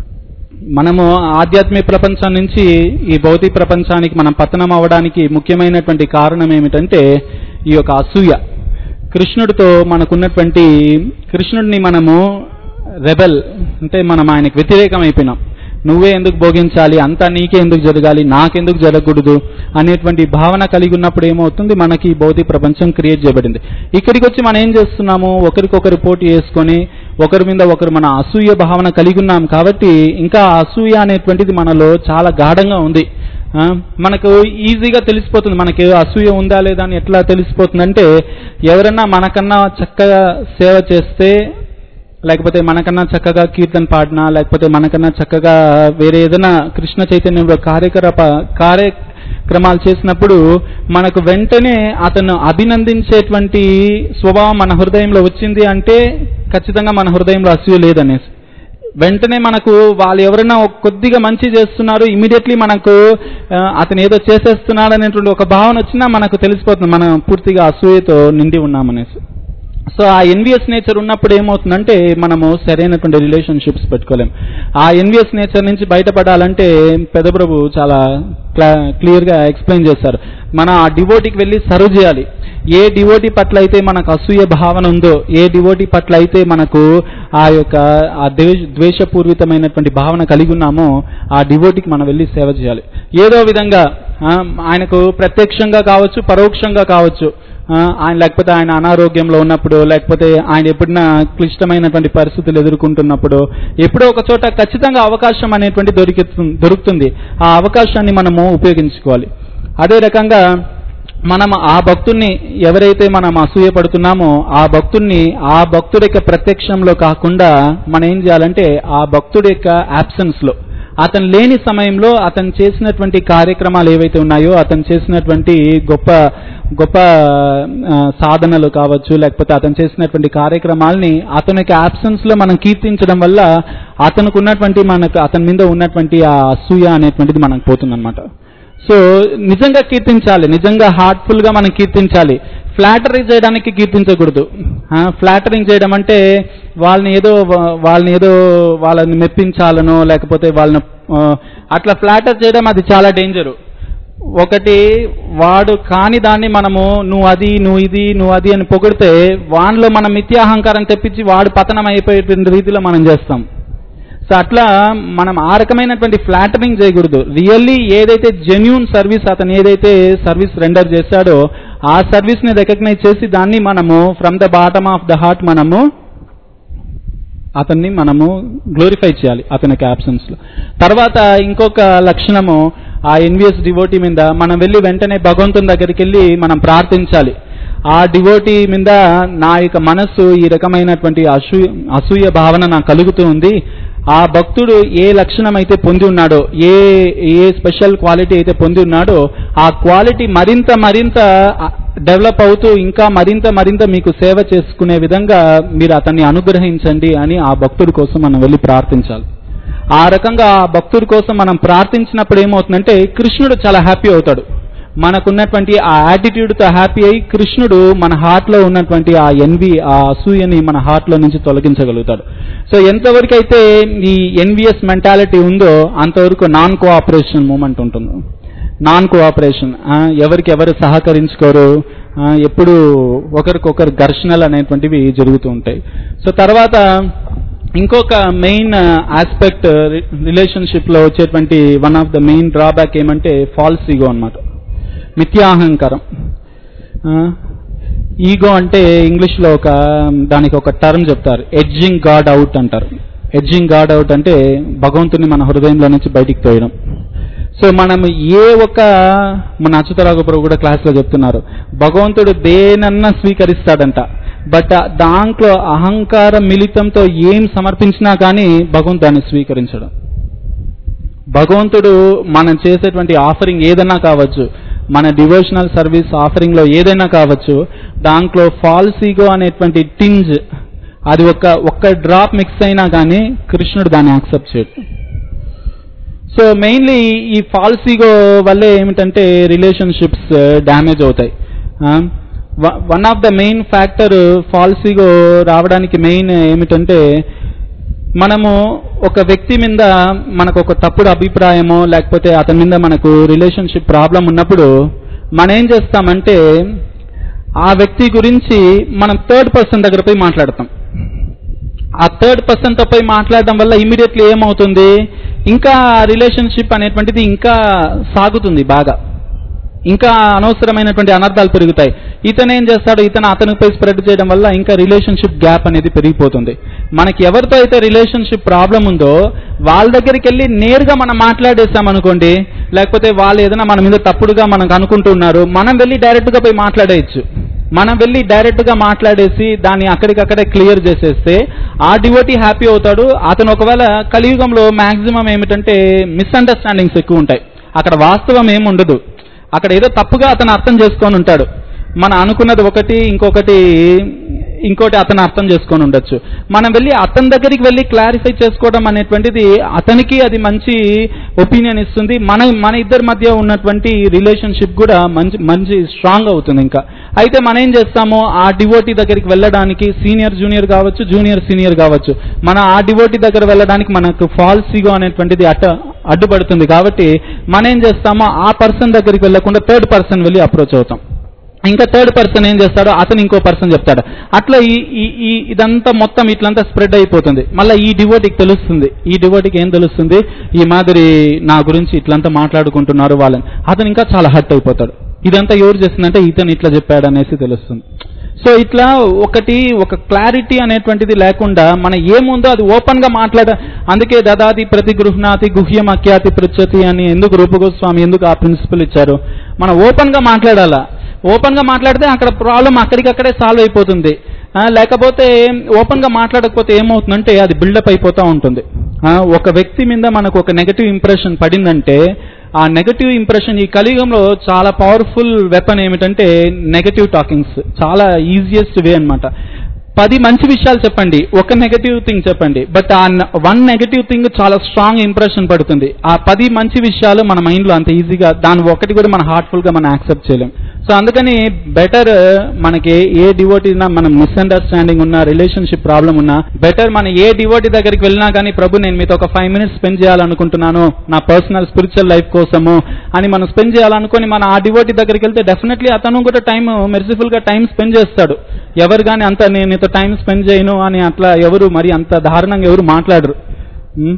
మనము ఆధ్యాత్మిక ప్రపంచం నుంచి ఈ భౌతిక ప్రపంచానికి మనం పతనం అవ్వడానికి ముఖ్యమైనటువంటి కారణం ఏమిటంటే ఈ యొక్క అసూయ కృష్ణుడితో మనకున్నటువంటి కృష్ణుడిని మనము రెబెల్ అంటే మనం ఆయనకు వ్యతిరేకం అయిపోయినాం నువ్వే ఎందుకు భోగించాలి అంతా నీకే ఎందుకు జరగాలి నాకెందుకు జరగకూడదు అనేటువంటి భావన కలిగి ఉన్నప్పుడు ఏమవుతుంది మనకి ఈ భౌతిక ప్రపంచం క్రియేట్ చేయబడింది ఇక్కడికి వచ్చి మనం ఏం చేస్తున్నాము ఒకరికొకరు పోటీ చేసుకొని ఒకరి మీద ఒకరు మన అసూయ భావన కలిగి ఉన్నాం కాబట్టి ఇంకా ఆ అసూయ అనేటువంటిది మనలో చాలా గాఢంగా ఉంది ఆ, మనకు ఈజీగా తెలిసిపోతుంది మనకి అసూయ ఉందా లేదా అని ఎట్లా తెలిసిపోతుందంటే ఎవరన్నా మనకన్నా చక్కగా సేవ చేస్తే లేకపోతే మనకన్నా చక్కగా కీర్తన పాడినా లేకపోతే మనకన్నా చక్కగా వేరే ఏదైనా కృష్ణ చైతన్యంలో కార్యకలాప కార్యక్రమాలు చేసినప్పుడు మనకు వెంటనే అతను అభినందించేటువంటి స్వభావం మన హృదయంలో వచ్చింది అంటే ఖచ్చితంగా మన హృదయంలో అసూయ లేదనేసి వెంటనే మనకు వాళ్ళు ఎవరైనా ఒక కొద్దిగా మంచి చేస్తున్నారు ఇమీడియట్లీ మనకు ఆ, అతను ఏదో చేసేస్తున్నాడు అనేటువంటి ఒక భావన వచ్చినా మనకు తెలిసిపోతుంది మనం పూర్తిగా అసూయతో నిండి ఉన్నామనేసి సో ఆ ఎన్విఎస్ నేచర్ ఉన్నప్పుడు ఏమవుతుందంటే మనము సరైనటువంటి రిలేషన్షిప్స్ పెట్టుకోలేం ఆ ఎన్విఎస్ నేచర్ నుంచి బయటపడాలంటే పెదప్రభు చాలా క్లియర్గా ఎక్స్ప్లెయిన్ చేశారు మనం ఆ డివోటీకి వెళ్ళి సర్వ్ చేయాలి ఏ డివోటీ పట్ల అయితే మనకు అసూయ భావన ఉందో ఏ డివోటీ పట్ల అయితే మనకు ఆ యొక్క ఆ ద్వేష ద్వేషపూర్వితమైనటువంటి భావన కలిగి ఉన్నామో ఆ డివోటీకి మనం వెళ్ళి సేవ చేయాలి ఏదో విధంగా ఆ, ఆయనకు ప్రత్యక్షంగా కావచ్చు పరోక్షంగా కావచ్చు ఆ, ఆయన లేకపోతే ఆయన అనారోగ్యంలో ఉన్నప్పుడు లేకపోతే ఆయన ఎప్పుడైనా క్లిష్టమైనటువంటి పరిస్థితులు ఎదుర్కొంటున్నప్పుడు ఎప్పుడో ఒక చోట ఖచ్చితంగా అవకాశం అనేటువంటి దొరికి దొరుకుతుంది ఆ అవకాశాన్ని మనము ఉపయోగించుకోవాలి అదే రకంగా మనం ఆ భక్తుణ్ణి ఎవరైతే మనం అసూయ పడుతున్నామో ఆ భక్తుణ్ణి ఆ భక్తుడి యొక్క ప్రత్యక్షంలో కాకుండా మనం ఏం చేయాలంటే ఆ భక్తుడి యొక్క absence లో అతను లేని సమయంలో అతను చేసినటువంటి కార్యక్రమాలు ఏవైతే ఉన్నాయో అతను చేసినటువంటి గొప్ప గొప్ప ఆ, సాధనలు కావచ్చు లేకపోతే అతను చేసినటువంటి కార్యక్రమాల్ని అతని యొక్క absence లో మనం కీర్తించడం వల్ల అతనికి ఉన్నటువంటి మనకు అతని మీద ఉన్నటువంటి ఆ అసూయ అనేటువంటిది మనకు పోతుందన్నమాట సో నిజంగా కీర్తించాలి నిజంగా హార్ట్ఫుల్ గా మనం కీర్తించాలి ఫ్లాటరింగ్ చేయడానికి కీర్తించకూడదు ఫ్లాటరింగ్ చేయడం అంటే వాళ్ళని ఏదో వా- వాళ్ళని ఏదో వాళ్ళని మెప్పించాలనో లేకపోతే వాళ్ళని ఆ, అట్లా ఫ్లాటర్ చేయడం అది చాలా డేంజరు ఒకటి వాడు కాని దాన్ని మనము నువ్వు అది నువ్వు ఇది నువ్వు అది అని పొగిడితే వానిలో మనం మిథ్యాహంకారం తెప్పించి వాడు పతనం అయిపోయేటువంటి రీతిలో మనం చేస్తాం సో అట్లా మనం ఆ రకమైనటువంటి ఫ్లాటరింగ్ చేయకూడదు రియల్లీ ఏదైతే జెన్యున్ సర్వీస్ అతను ఏదైతే సర్వీస్ రెండర్ చేశాడో ఆ సర్వీస్ ని రికగ్నైజ్ చేసి దాన్ని మనము from the bottom of the heart మనము అతన్ని మనము గ్లోరిఫై చేయాలి అతనికి absence లో తర్వాత ఇంకొక లక్షణము ఆ ఎన్విఎస్ డివోటీ మీద మనం వెళ్ళి వెంటనే భగవంతుని దగ్గరికి వెళ్ళి మనం ప్రార్థించాలి ఆ డివోటీ మీద నా యొక్క మనస్సు ఈ రకమైనటువంటి అసూయ అసూయ భావన నాకు కలుగుతూ ఉంది ఆ భక్తుడు ఏ లక్షణం అయితే పొంది ఉన్నాడో ఏ ఏ స్పెషల్ క్వాలిటీ అయితే పొంది ఉన్నాడో ఆ క్వాలిటీ మరింత మరింత డెవలప్ అవుతూ ఇంకా మరింత మరింత మీకు సేవ చేసుకునే విధంగా మీరు అతన్ని అనుగ్రహించండి అని ఆ భక్తుడి కోసం మనం వెళ్ళి ప్రార్థించాలి ఆ రకంగా ఆ భక్తుడి కోసం మనం ప్రార్థించినప్పుడు ఏమవుతుందంటే కృష్ణుడు చాలా హ్యాపీ అవుతాడు మనకున్నటువంటి ఆ యాటిట్యూడ్తో హ్యాపీ అయి కృష్ణుడు మన హార్ట్లో ఉన్నటువంటి ఆ ఎన్వి ఆ అసూయని మన హార్ట్లో నుంచి తొలగించగలుగుతాడు సో ఎంతవరకు అయితే ఈ ఎన్విఎస్ మెంటాలిటీ ఉందో అంతవరకు నాన్ కోఆపరేషన్ మూమెంట్ ఉంటుంది నాన్ కోఆపరేషన్ ఎవరికి ఎవరు సహకరించుకోరు ఆ, ఎప్పుడు ఒకరికొకరు ఘర్షణలు అనేటువంటివి జరుగుతూ ఉంటాయి సో తర్వాత ఇంకొక మెయిన్ ఆస్పెక్ట్ రిలేషన్షిప్ లో వచ్చేటువంటి one of the main drawback ఏమంటే ఫాల్స్ ఈగో అన్నమాట మిథ్యాహంకారం ఈగో అంటే ఇంగ్లీష్ లో ఒక దానికి ఒక టర్మ్ చెప్తారు ఎడ్జింగ్ గాడ్ అవుట్ అంటారు ఎడ్జింగ్ గాడ్ అవుట్ అంటే భగవంతుని మన హృదయంలో నుంచి బయటికి తోయడం సో మనం ఏ ఒక్క మన అచ్యుతరావు ప్రభు కూడా క్లాస్లో చెప్తున్నారు భగవంతుడు దేనన్నా స్వీకరిస్తాడంట బట్ దాంట్లో అహంకార మిళితంతో ఏం సమర్పించినా కానీ భగవంతుడు దాన్ని స్వీకరించడం భగవంతుడు మనం చేసేటువంటి ఆఫరింగ్ ఏదైనా కావచ్చు మన డివోషనల్ సర్వీస్ ఆఫరింగ్ లో ఏదైనా కావచ్చు దాంట్లో ఫాల్స్ ఈగో అనేటువంటి టింజ్ అది ఒక ఒక్క డ్రాప్ మిక్స్ అయినా కానీ కృష్ణుడు దాన్ని యాక్సెప్ట్ చేయడు సో మెయిన్లీ ఈ ఫాల్స్ ఈగో వల్లే ఏమిటంటే రిలేషన్షిప్స్ డ్యామేజ్ అవుతాయి one of the main factor false ego రావడానికి మెయిన్ ఏమిటంటే మనము ఒక వ్యక్తి మీద మనకు ఒక తప్పుడు అభిప్రాయమో లేకపోతే అతని మీద మనకు రిలేషన్షిప్ ప్రాబ్లం ఉన్నప్పుడు మనం ఏం చేస్తామంటే ఆ వ్యక్తి గురించి మనం థర్డ్ పర్సన్ దగ్గర పోయి మాట్లాడతాం ఆ థర్డ్ పర్సన్ తో పోయి మాట్లాడడం వల్ల ఇమీడియట్లీ ఏమవుతుంది ఇంకా రిలేషన్షిప్ అనేటువంటిది ఇంకా సాగుతుంది బాగా ఇంకా అనవసరమైనటువంటి అనర్థాలు పెరుగుతాయి ఇతను ఏం చేస్తాడు ఇతను అతనికి పోయి స్ప్రెడ్ చేయడం వల్ల ఇంకా రిలేషన్షిప్ గ్యాప్ అనేది పెరిగిపోతుంది మనకి ఎవరితో అయితే రిలేషన్షిప్ ప్రాబ్లం ఉందో వాళ్ళ దగ్గరికి వెళ్ళి నేరుగా మనం మాట్లాడేసాం అనుకోండి లేకపోతే వాళ్ళు ఏదైనా మన మీద తప్పుడుగా మనకు అనుకుంటున్నారు మనం వెళ్ళి డైరెక్ట్ గా పోయి మాట్లాడేయచ్చు మనం వెళ్ళి డైరెక్ట్ గా మాట్లాడేసి దాన్ని అక్కడికక్కడే క్లియర్ చేసేస్తే ఆ డివోటీ హ్యాపీ అవుతాడు అతను ఒకవేళ కలియుగంలో మాక్సిమం ఏమిటంటే మిస్అండర్స్టాండింగ్స్ ఎక్కువ ఉంటాయి అక్కడ వాస్తవం ఏమి ఉండదు అక్కడ ఏదో తప్పుగా అతను అర్థం చేసుకొని ఉంటాడు మన అనుకున్నది ఒకటి ఇంకొకటి ఇంకోటి అతను అర్థం చేసుకొని ఉండొచ్చు మనం వెళ్ళి అతని దగ్గరికి వెళ్ళి క్లారిఫై చేసుకోవడం అనేటువంటిది అతనికి అది మంచి ఒపీనియన్ ఇస్తుంది మన మన ఇద్దరి మధ్య ఉన్నటువంటి రిలేషన్షిప్ కూడా మంచి మంచి స్ట్రాంగ్ అవుతుంది ఇంకా అయితే మనం ఏం చేస్తాము ఆ డివోటీ దగ్గరికి వెళ్ళడానికి సీనియర్ జూనియర్ కావచ్చు జూనియర్ సీనియర్ కావచ్చు మన ఆ డివోటీ దగ్గర వెళ్ళడానికి మనకు ఫాల్స్ ఈగో అనేటువంటిది అట్ట అడ్డుపడుతుంది కాబట్టి మనం ఏం చేస్తామో ఆ పర్సన్ దగ్గరికి వెళ్ళకుండా థర్డ్ పర్సన్ వెళ్ళి అప్రోచ్ అవుతాం ఇంకా థర్డ్ పర్సన్ ఏం చేస్తాడో అతను ఇంకో పర్సన్ చెప్తాడు అట్లా ఈ ఈ ఈ ఇదంతా మొత్తం ఇట్లంతా స్ప్రెడ్ అయిపోతుంది మళ్ళీ ఈ డివోటీకి తెలుస్తుంది ఈ డివోటీకి ఏం తెలుస్తుంది ఈ మాదిరి నా గురించి ఇట్లంతా మాట్లాడుకుంటున్నారు వాళ్ళని అతను ఇంకా చాలా హర్ట్ అయిపోతాడు ఇదంతా ఎవరు చేస్తుందంటే ఇతను ఇట్లా చెప్పాడు అనేసి తెలుస్తుంది సో ఇట్లా ఒకటి ఒక క్లారిటీ అనేటువంటిది లేకుండా మన ఏముందో అది ఓపెన్ గా మాట్లాడ అందుకే దదాది ప్రతి గృహ్ణాతి గుహ్యం అఖ్యాతి పృచ్చతి అని ఎందుకు రూపగోస్వామి ఎందుకు ఆ ప్రిన్సిపల్ ఇచ్చారు మనం ఓపెన్ గా మాట్లాడాలా ఓపెన్ గా మాట్లాడితే అక్కడ ప్రాబ్లం అక్కడికక్కడే సాల్వ్ అయిపోతుంది ఆ, లేకపోతే ఓపెన్ గా మాట్లాడకపోతే ఏమవుతుందంటే అది బిల్డప్ అయిపోతూ ఉంటుంది ఆ, ఒక వ్యక్తి మీద మనకు ఒక నెగటివ్ ఇంప్రెషన్ పడిందంటే ఆ నెగటివ్ ఇంప్రెషన్ ఈ కలియుగంలో చాలా పవర్ఫుల్ వెపన్ ఏమిటంటే నెగటివ్ టాకింగ్స్ చాలా ఈజియెస్ట్ వే అన్నమాట పది మంచి విషయాలు చెప్పండి ఒక నెగటివ్ థింగ్ చెప్పండి బట్ ఆ వన్ నెగటివ్ థింగ్ చాలా స్ట్రాంగ్ ఇంప్రెషన్ పడుతుంది ఆ పది మంచి విషయాలు మన మైండ్లో అంత ఈజీగా దాని ఒకటి కూడా మన హార్ట్ఫుల్గా మనం యాక్సెప్ట్ చేయలేం సో అందుకని బెటర్ మనకి ఏ డివోటీ మనం మిస్అండర్స్టాండింగ్ ఉన్నా రిలేషన్షిప్ ప్రాబ్లం ఉన్నా బెటర్ మన ఏ డివోటీ దగ్గరికి వెళ్ళినా కానీ ప్రభు నేను మీతో ఒక ఫైవ్ మినిట్స్ స్పెండ్ చేయాలనుకుంటున్నాను నా పర్సనల్ స్పిరిచువల్ లైఫ్ కోసము అని మనం స్పెండ్ చేయాలనుకొని మన ఆ డివోటీ దగ్గరికి వెళ్తే డెఫినెట్లీ అతను కూడా టైం మెర్సిఫుల్ గా టైం స్పెండ్ చేస్తాడు ఎవరు కానీ అంత నేను నీతో టైం స్పెండ్ చేయను అని అట్లా ఎవరు మరి అంత దారుణంగా ఎవరు మాట్లాడరు ఉం?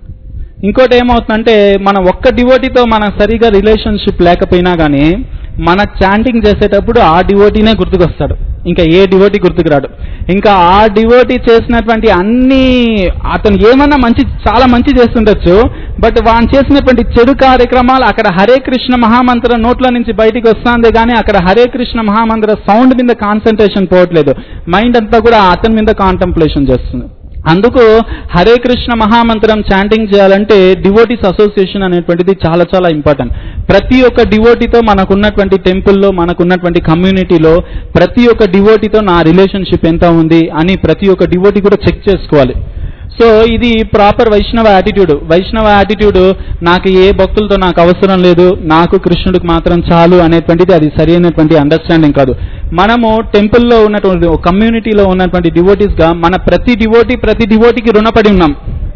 ఇంకోటి ఏమవుతుందంటే మన ఒక్క డివోటీతో మన సరిగా రిలేషన్షిప్ లేకపోయినా కానీ మన చాంటింగ్ చేసేటప్పుడు ఆ డివోటీనే గుర్తుకొస్తాడు ఇంకా ఏ డివోటీ గుర్తుకురాడు ఇంకా ఆ డివోటీ చేసినటువంటి అన్ని అతను ఏమన్నా మంచి చాలా మంచి చేస్తుండొచ్చు బట్ వాన్ చేసినటువంటి చెడు కార్యక్రమాలు అక్కడ హరే కృష్ణ మహామంత్ర నోట్ల నుంచి బయటికి వస్తుంది కానీ అక్కడ హరే కృష్ణ మహామంత్ర సౌండ్ మీద కాన్సన్ట్రేషన్ పోవట్లేదు మైండ్ అంతా కూడా అతని మీద కాంటంప్లేషన్ చేస్తుంది అందుకు హరే కృష్ణ మహామంత్రం చాంటింగ్ చేయాలంటే డివోటీస్ అసోసియేషన్ అనేటువంటిది చాలా చాలా ఇంపార్టెంట్ ప్రతి ఒక్క డివోటీతో మనకున్నటువంటి టెంపుల్లో మనకున్నటువంటి కమ్యూనిటీలో ప్రతి ఒక్క డివోటీతో నా రిలేషన్షిప్ ఎంత ఉంది అని ప్రతి ఒక్క డివోటీ కూడా చెక్ చేసుకోవాలి సో ఇది ప్రాపర్ వైష్ణవ యాటిట్యూడ్ వైష్ణవ యాటిట్యూడ్ నాకు ఏ భక్తులతో నాకు అవసరం లేదు నాకు కృష్ణుడికి మాత్రం చాలు అనేటువంటిది అది సరైనటువంటి అండర్స్టాండింగ్ కాదు మనము టెంపుల్లో ఉన్నటువంటి కమ్యూనిటీలో ఉన్నటువంటి డివోటీస్ గా మన ప్రతి డివోటీ ప్రతి డివోటీకి రుణపడి ఉన్నాం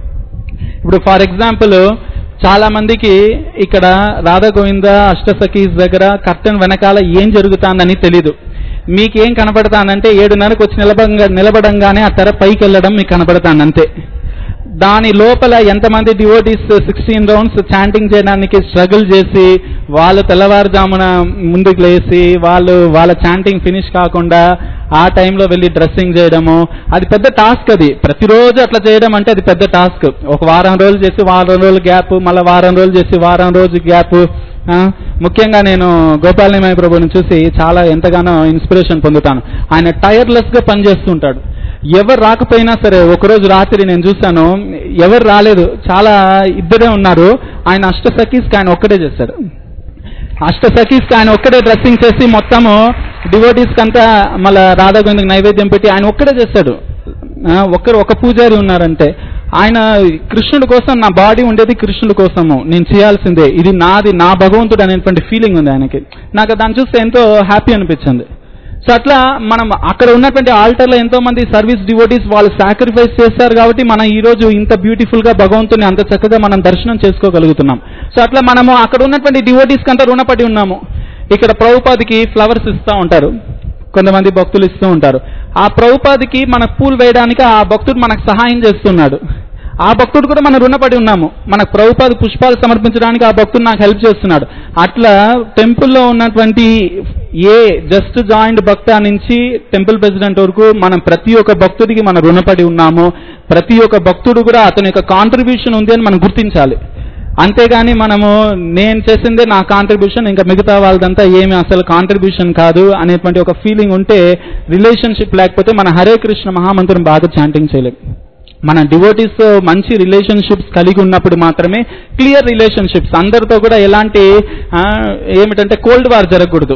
ఇప్పుడు ఫర్ ఎగ్జాంపుల్ చాలా మందికి ఇక్కడ రాధా గోవింద అష్టసఖీస్ దగ్గర కర్టన్ వెనకాల ఏం జరుగుతాందని తెలీదు మీకేం కనపడతానంటే ఏడున్నరకు వచ్చి నిలబడంగా నిలబడంగానే ఆ తెర పైకి వెళ్ళడం మీకు కనపడతాను అంతే దాని లోపల ఎంతమంది డివోటీస్ సిక్స్టీన్ రౌండ్స్ చాంటింగ్ చేయడానికి స్ట్రగుల్ చేసి వాళ్ళు తెల్లవారుజామున ముందుకు లేచి వాళ్ళు వాళ్ళ చాంటింగ్ ఫినిష్ కాకుండా ఆ టైంలో వెళ్ళి డ్రెస్సింగ్ చేయడము అది పెద్ద టాస్క్ అది ప్రతిరోజు అట్లా చేయడం అంటే అది పెద్ద టాస్క్ ఒక వారం రోజులు చేసి వారం రోజులు గ్యాప్ మళ్ళీ వారం రోజులు చేసి వారం రోజు గ్యాప్ ముఖ్యంగా నేను గోపాలనిమయ ప్రభుని చూసి చాలా ఎంతగానో ఇన్స్పిరేషన్ పొందుతాను ఆయన టైర్లెస్ గా పనిచేస్తుంటాడు ఎవరు రాకపోయినా సరే ఒకరోజు రాత్రి నేను చూశాను ఎవరు రాలేదు చాలా ఇద్దరే ఉన్నారు ఆయన అష్ట సఖీస్కి ఆయన ఒక్కడే చేశాడు అష్ట సఖీస్కి ఆయన ఒక్కడే డ్రెస్సింగ్ చేసి మొత్తము డివోటీస్కి అంతా మళ్ళీ రాధాగోవిందకి నైవేద్యం పెట్టి ఆయన ఒక్కడే చేశాడు ఆ, ఒక్కరు ఒక పూజారి ఉన్నారంటే ఆయన కృష్ణుడి కోసం నా బాడీ ఉండేది కృష్ణుడి కోసము నేను చేయాల్సిందే ఇది నాది నా భగవంతుడు అనేటువంటి ఫీలింగ్ ఉంది ఆయనకి నాకు దాన్ని చూస్తే ఎంతో హ్యాపీ అనిపించింది సో అట్లా మనం అక్కడ ఉన్నటువంటి ఆల్టర్లో ఎంతో మంది సర్వీస్ డివోటీస్ వాళ్ళు సాక్రిఫైస్ చేస్తారు కాబట్టి మనం ఈ రోజు ఇంత బ్యూటిఫుల్ గా భగవంతుని అంత చక్కగా మనం దర్శనం చేసుకోగలుగుతున్నాం సో అట్లా మనము అక్కడ ఉన్నటువంటి డివోటీస్ కంతా రుణపడి ఉన్నాము ఇక్కడ ప్రభుపాదికి ఫ్లవర్స్ ఇస్తూ ఉంటారు కొంతమంది భక్తులు ఇస్తూ ఉంటారు ఆ ప్రభుపాదికి మన పూలు వేయడానికి ఆ భక్తుడు మనకు సహాయం చేస్తున్నాడు ఆ భక్తుడు కూడా మనం రుణపడి ఉన్నాము మనకు ప్రభుపాద పుష్పాలు సమర్పించడానికి ఆ భక్తుడు నాకు హెల్ప్ చేస్తున్నాడు అట్లా టెంపుల్లో ఉన్నటువంటి ఏ జస్ట్ జాయింట్ భక్త నుంచి టెంపుల్ ప్రెసిడెంట్ వరకు మనం ప్రతి ఒక్క భక్తుడికి మనం రుణపడి ఉన్నాము ప్రతి ఒక్క భక్తుడు కూడా అతని యొక్క కాంట్రిబ్యూషన్ ఉంది అని మనం గుర్తించాలి అంతేగాని మనము నేను చేసిందే నా కాంట్రిబ్యూషన్ ఇంకా మిగతా వాళ్ళదంతా ఏమి అసలు కాంట్రిబ్యూషన్ కాదు అనేటువంటి ఒక ఫీలింగ్ ఉంటే రిలేషన్షిప్ లేకపోతే మన హరే కృష్ణ మహామంత్రం బాగా చాంటింగ్ చేయలేం మన డివోటీస్ మంచి రిలేషన్షిప్స్ కలిగి ఉన్నప్పుడు మాత్రమే క్లియర్ రిలేషన్షిప్స్ అందరితో కూడా ఎలాంటి ఆ, ఏమిటంటే కోల్డ్ వార్ జరగకూడదు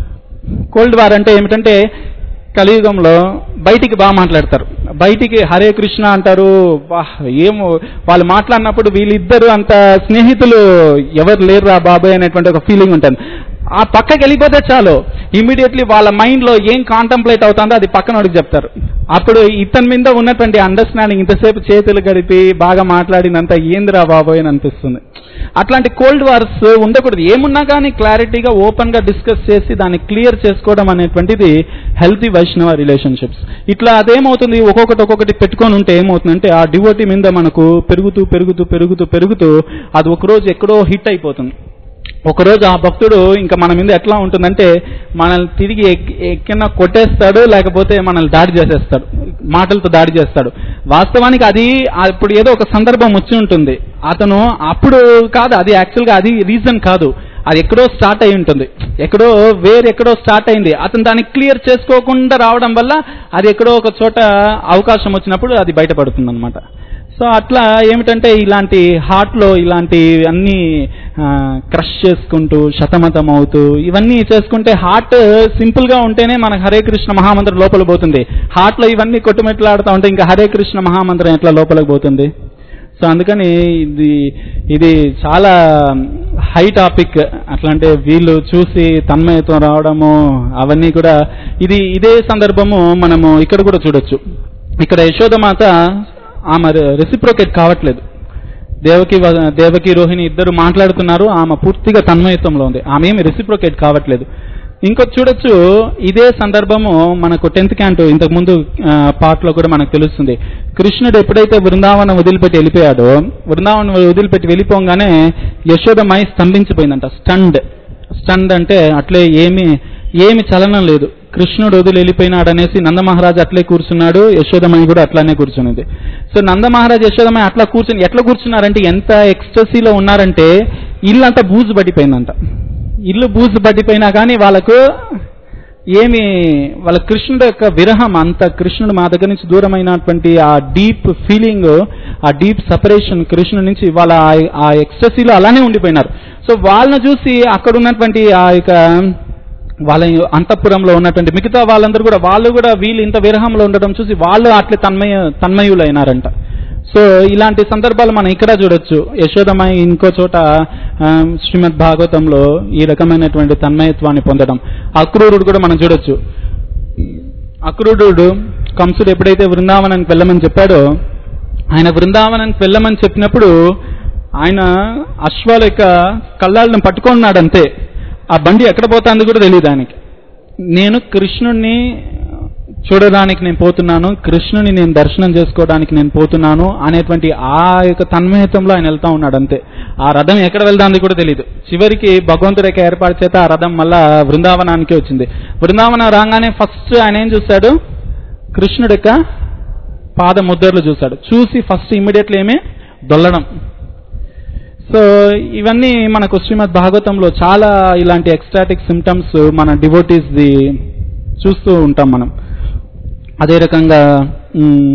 కోల్డ్ వార్ అంటే ఏమిటంటే కలియుగంలో బయటికి బాగా మాట్లాడతారు బయటికి హరే కృష్ణ అంటారు వా, ఏమో వాళ్ళు మాట్లాడినప్పుడు వీళ్ళిద్దరు అంత స్నేహితులు ఎవరు లేరు రా బాబాయ్ అనేటువంటి ఒక ఫీలింగ్ ఉంటుంది ఆ పక్కకి వెళ్ళిపోతే చాలు ఇమీడియట్లీ వాళ్ళ మైండ్ లో ఏం కాంటంప్లేట్ అవుతుందో అది పక్కన వాడికి చెప్తారు అప్పుడు ఇతని మీద ఉన్నటువంటి అండర్స్టాండింగ్ ఇంతసేపు చేతులు గడిపి బాగా మాట్లాడినంత ఏందిరా బాబోయ్ అని అనిపిస్తుంది అట్లాంటి కోల్డ్ వార్స్ ఉండకూడదు ఏమున్నా కానీ క్లారిటీగా ఓపెన్ గా డిస్కస్ చేసి దాన్ని క్లియర్ చేసుకోవడం అనేటువంటిది హెల్తీ వైష్ణవ రిలేషన్షిప్స్ ఇట్లా అదేమవుతుంది ఒక్కొక్కటి ఒక్కొక్కటి పెట్టుకొని ఉంటే ఏమవుతుందంటే ఆ డివోటీ మీద మనకు పెరుగుతూ పెరుగుతూ పెరుగుతూ పెరుగుతూ అది ఒకరోజు ఎక్కడో హిట్ అయిపోతుంది ఒకరోజు ఆ భక్తుడు ఇంకా మన మీద ఎట్లా ఉంటుందంటే మనల్ని తిరిగి ఎక్- ఎక్కిన కొట్టేస్తాడు లేకపోతే మనల్ని దాడి చేసేస్తాడు మాటలతో దాడి చేస్తాడు వాస్తవానికి అది అప్పుడు ఏదో ఒక సందర్భం వచ్చి ఉంటుంది అతను అప్పుడు కాదు అది యాక్చువల్గా అది రీజన్ కాదు అది ఎక్కడో స్టార్ట్ అయి ఉంటుంది ఎక్కడో వేరు ఎక్కడో స్టార్ట్ అయింది అతను దాన్ని క్లియర్ చేసుకోకుండా రావడం వల్ల అది ఎక్కడో ఒక చోట అవకాశం వచ్చినప్పుడు అది బయటపడుతుంది అనమాట సో అట్లా ఏమిటంటే ఇలాంటి హార్ట్లో ఇలాంటి అన్ని క్రష్ చేసుకుంటూ శతమతం అవుతూ ఇవన్నీ చేసుకుంటే హార్ట్ సింపుల్ గా ఉంటేనే మనకు హరే కృష్ణ మహామంత్రం లోపల పోతుంది హార్ట్ లో ఇవన్నీ కొట్టుమెట్లాడుతూ ఉంటే ఇంకా హరే కృష్ణ మహామంత్రం ఎట్లా లోపలికి పోతుంది సో అందుకని ఇది ఇది చాలా హై టాపిక్ అట్లా అంటే వీళ్ళు చూసి తన్మయత్వం రావడము అవన్నీ కూడా ఇది ఇదే సందర్భము మనము ఇక్కడ కూడా చూడొచ్చు ఇక్కడ యశోదమాత ఆమె రెసిప్రోకేట్ కావట్లేదు దేవకి వ- దేవకి రోహిణి ఇద్దరు మాట్లాడుతున్నారు ఆమె పూర్తిగా తన్మయత్వంలో ఉంది ఆమె ఏమి రెసిప్రోకేట్ కావట్లేదు ఇంకొక చూడొచ్చు ఇదే సందర్భము మనకు టెన్త్ క్యాంట్ ఇంతకు ముందు పార్ట్ లో కూడా మనకు తెలుస్తుంది కృష్ణుడు ఎప్పుడైతే బృందావనం వదిలిపెట్టి వెళ్ళిపోయాడో బృందావనం వదిలిపెట్టి వెళ్ళిపోగానే యశోదమై స్తంభించిపోయిందంట స్టండ్ స్టండ్ అంటే అట్లే ఏమి ఏమి చలనం లేదు కృష్ణుడు వదిలి వెళ్ళిపోయినాడు అనేసి నందమహారాజు అట్లే కూర్చున్నాడు యశోదమణి కూడా అట్లానే కూర్చున్నది సో నందమహారాజు యశోదమణి అట్లా కూర్చుని ఎట్లా కూర్చున్నారంటే ఎంత ఎక్స్టసీలో ఉన్నారంటే ఇల్లు అంతా బూజు పడిపోయిందంట ఇల్లు బూజు పడిపోయినా కానీ వాళ్ళకు ఏమి వాళ్ళ కృష్ణుడు యొక్క విరహం అంత కృష్ణుడు మా దగ్గర నుంచి దూరమైనటువంటి ఆ డీప్ ఫీలింగ్ ఆ డీప్ సపరేషన్ కృష్ణుడి నుంచి వాళ్ళ ఆ- ఆ ఎక్స్టసీలో అలానే ఉండిపోయినారు సో వాళ్ళని చూసి అక్కడ ఉన్నటువంటి ఆ యొక్క వాళ్ళ అంతఃపురంలో ఉన్నటువంటి మిగతా వాళ్ళందరూ కూడా వాళ్ళు కూడా వీళ్ళు ఇంత విరహంలో ఉండడం చూసి వాళ్ళు అట్లే తన్మయ తన్మయులైనారంట సో ఇలాంటి సందర్భాలు మనం ఇక్కడ చూడొచ్చు యశోదమాయి ఇంకో చోట ఆ, శ్రీమద్ భాగవతంలో ఈ రకమైనటువంటి తన్మయత్వాన్ని పొందడం అక్రూరుడు కూడా మనం చూడొచ్చు అక్రూరుడు కంసుడు ఎప్పుడైతే బృందావనానికి వెళ్ళమని చెప్పాడో ఆయన బృందావనానికి వెళ్ళమని చెప్పినప్పుడు ఆయన అశ్వాల యొక్క కళ్ళాలను పట్టుకున్నాడు అంతే ఆ బండి ఎక్కడ పోతాంది కూడా తెలియదు ఆయనకి నేను కృష్ణుణ్ణి చూడడానికి నేను పోతున్నాను కృష్ణుని నేను దర్శనం చేసుకోవడానికి నేను పోతున్నాను అనేటువంటి ఆ యొక్క తన్మయత్వంలో ఆయన వెళ్తా ఉన్నాడు అంతే ఆ రథం ఎక్కడ వెళ్దాంది కూడా తెలియదు చివరికి భగవంతుడి యొక్క ఏర్పాటు చేత ఆ రథం మళ్ళా బృందావనానికి వచ్చింది బృందావనం రాగానే ఫస్ట్ ఆయన ఏం చూశాడు కృష్ణుడి యొక్క పాద ముద్రలు చూశాడు చూసి ఫస్ట్ ఇమ్మీడియట్లీ ఏమే దొల్లడం సో ఇవన్నీ మనకు శ్రీమద్ భాగవతంలో చాలా ఇలాంటి ఎక్స్టాటిక్ సిమ్టమ్స్ మన డివోటీస్ ది చూస్తూ ఉంటాం మనం అదే రకంగా మ్,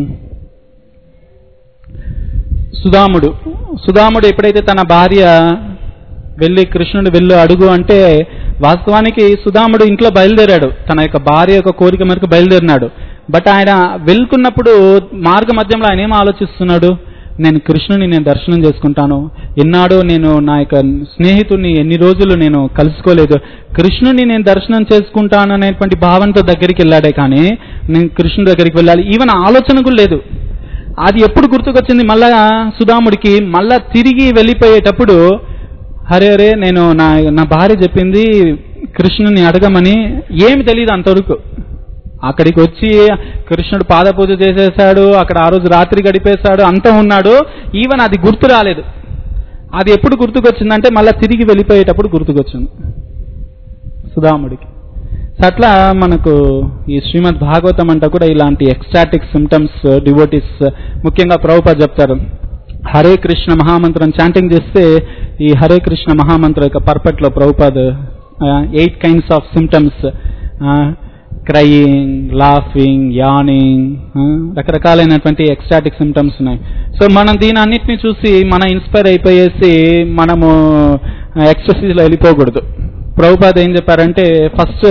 సుధాముడు సుధాముడు ఎప్పుడైతే తన భార్య వెళ్ళి కృష్ణుడు వెళ్ళు అడుగు అంటే వాస్తవానికి సుధాముడు ఇంట్లో బయలుదేరాడు తన యొక్క భార్య యొక్క కోరిక మేరకు బయలుదేరినాడు బట్ ఆయన వెళ్తున్నప్పుడు మార్గ మధ్యంలో ఆయన ఏం ఆలోచిస్తున్నాడు నేను కృష్ణుని నేను దర్శనం చేసుకుంటాను ఎన్నాడో నేను నా యొక్క స్నేహితుడిని ఎన్ని రోజులు నేను కలుసుకోలేదు కృష్ణుని నేను దర్శనం చేసుకుంటాను అనేటువంటి భావంతో దగ్గరికి వెళ్ళాడే కానీ నేను కృష్ణుడి దగ్గరికి వెళ్ళాలి ఈవెన్ ఆలోచన కూడా లేదు అది ఎప్పుడు గుర్తుకొచ్చింది మళ్ళా సుధాముడికి మళ్ళా తిరిగి వెళ్ళిపోయేటప్పుడు హరే హరే నేను నా నా భార్య చెప్పింది కృష్ణుని అడగమని ఏమి తెలియదు అంతవరకు అక్కడికి వచ్చి కృష్ణుడు పాద పూజ చేసేసాడు అక్కడ ఆ రోజు రాత్రి గడిపేశాడు అంతా ఉన్నాడు ఈవెన్ అది గుర్తు రాలేదు అది ఎప్పుడు గుర్తుకొచ్చిందంటే మళ్ళా తిరిగి వెళ్ళిపోయేటప్పుడు గుర్తుకొచ్చింది సుధాముడికి సో అట్లా మనకు ఈ శ్రీమద్ భాగవతం అంతా కూడా ఇలాంటి ఎక్స్టాటిక్ సిమ్టమ్స్ డివోటీస్ ముఖ్యంగా ప్రభుపాద చెప్తారు హరే కృష్ణ మహామంత్రం చాంటింగ్ చేస్తే ఈ హరే కృష్ణ మహామంత్రం యొక్క పర్పట్లో Prabhupad eight kinds of symptoms crying laughing yawning రకరకాలైనటువంటి ఎక్స్టాటిక్ సిమ్టమ్స్ ఉన్నాయి సో మనం దీని అన్నిటిని చూసి మన ఇన్స్పైర్ అయిపోయేసి మనము ఎక్సర్సైజ్లో వెళ్ళిపోకూడదు ప్రభుపాద్ ఏం చెప్పారంటే ఫస్ట్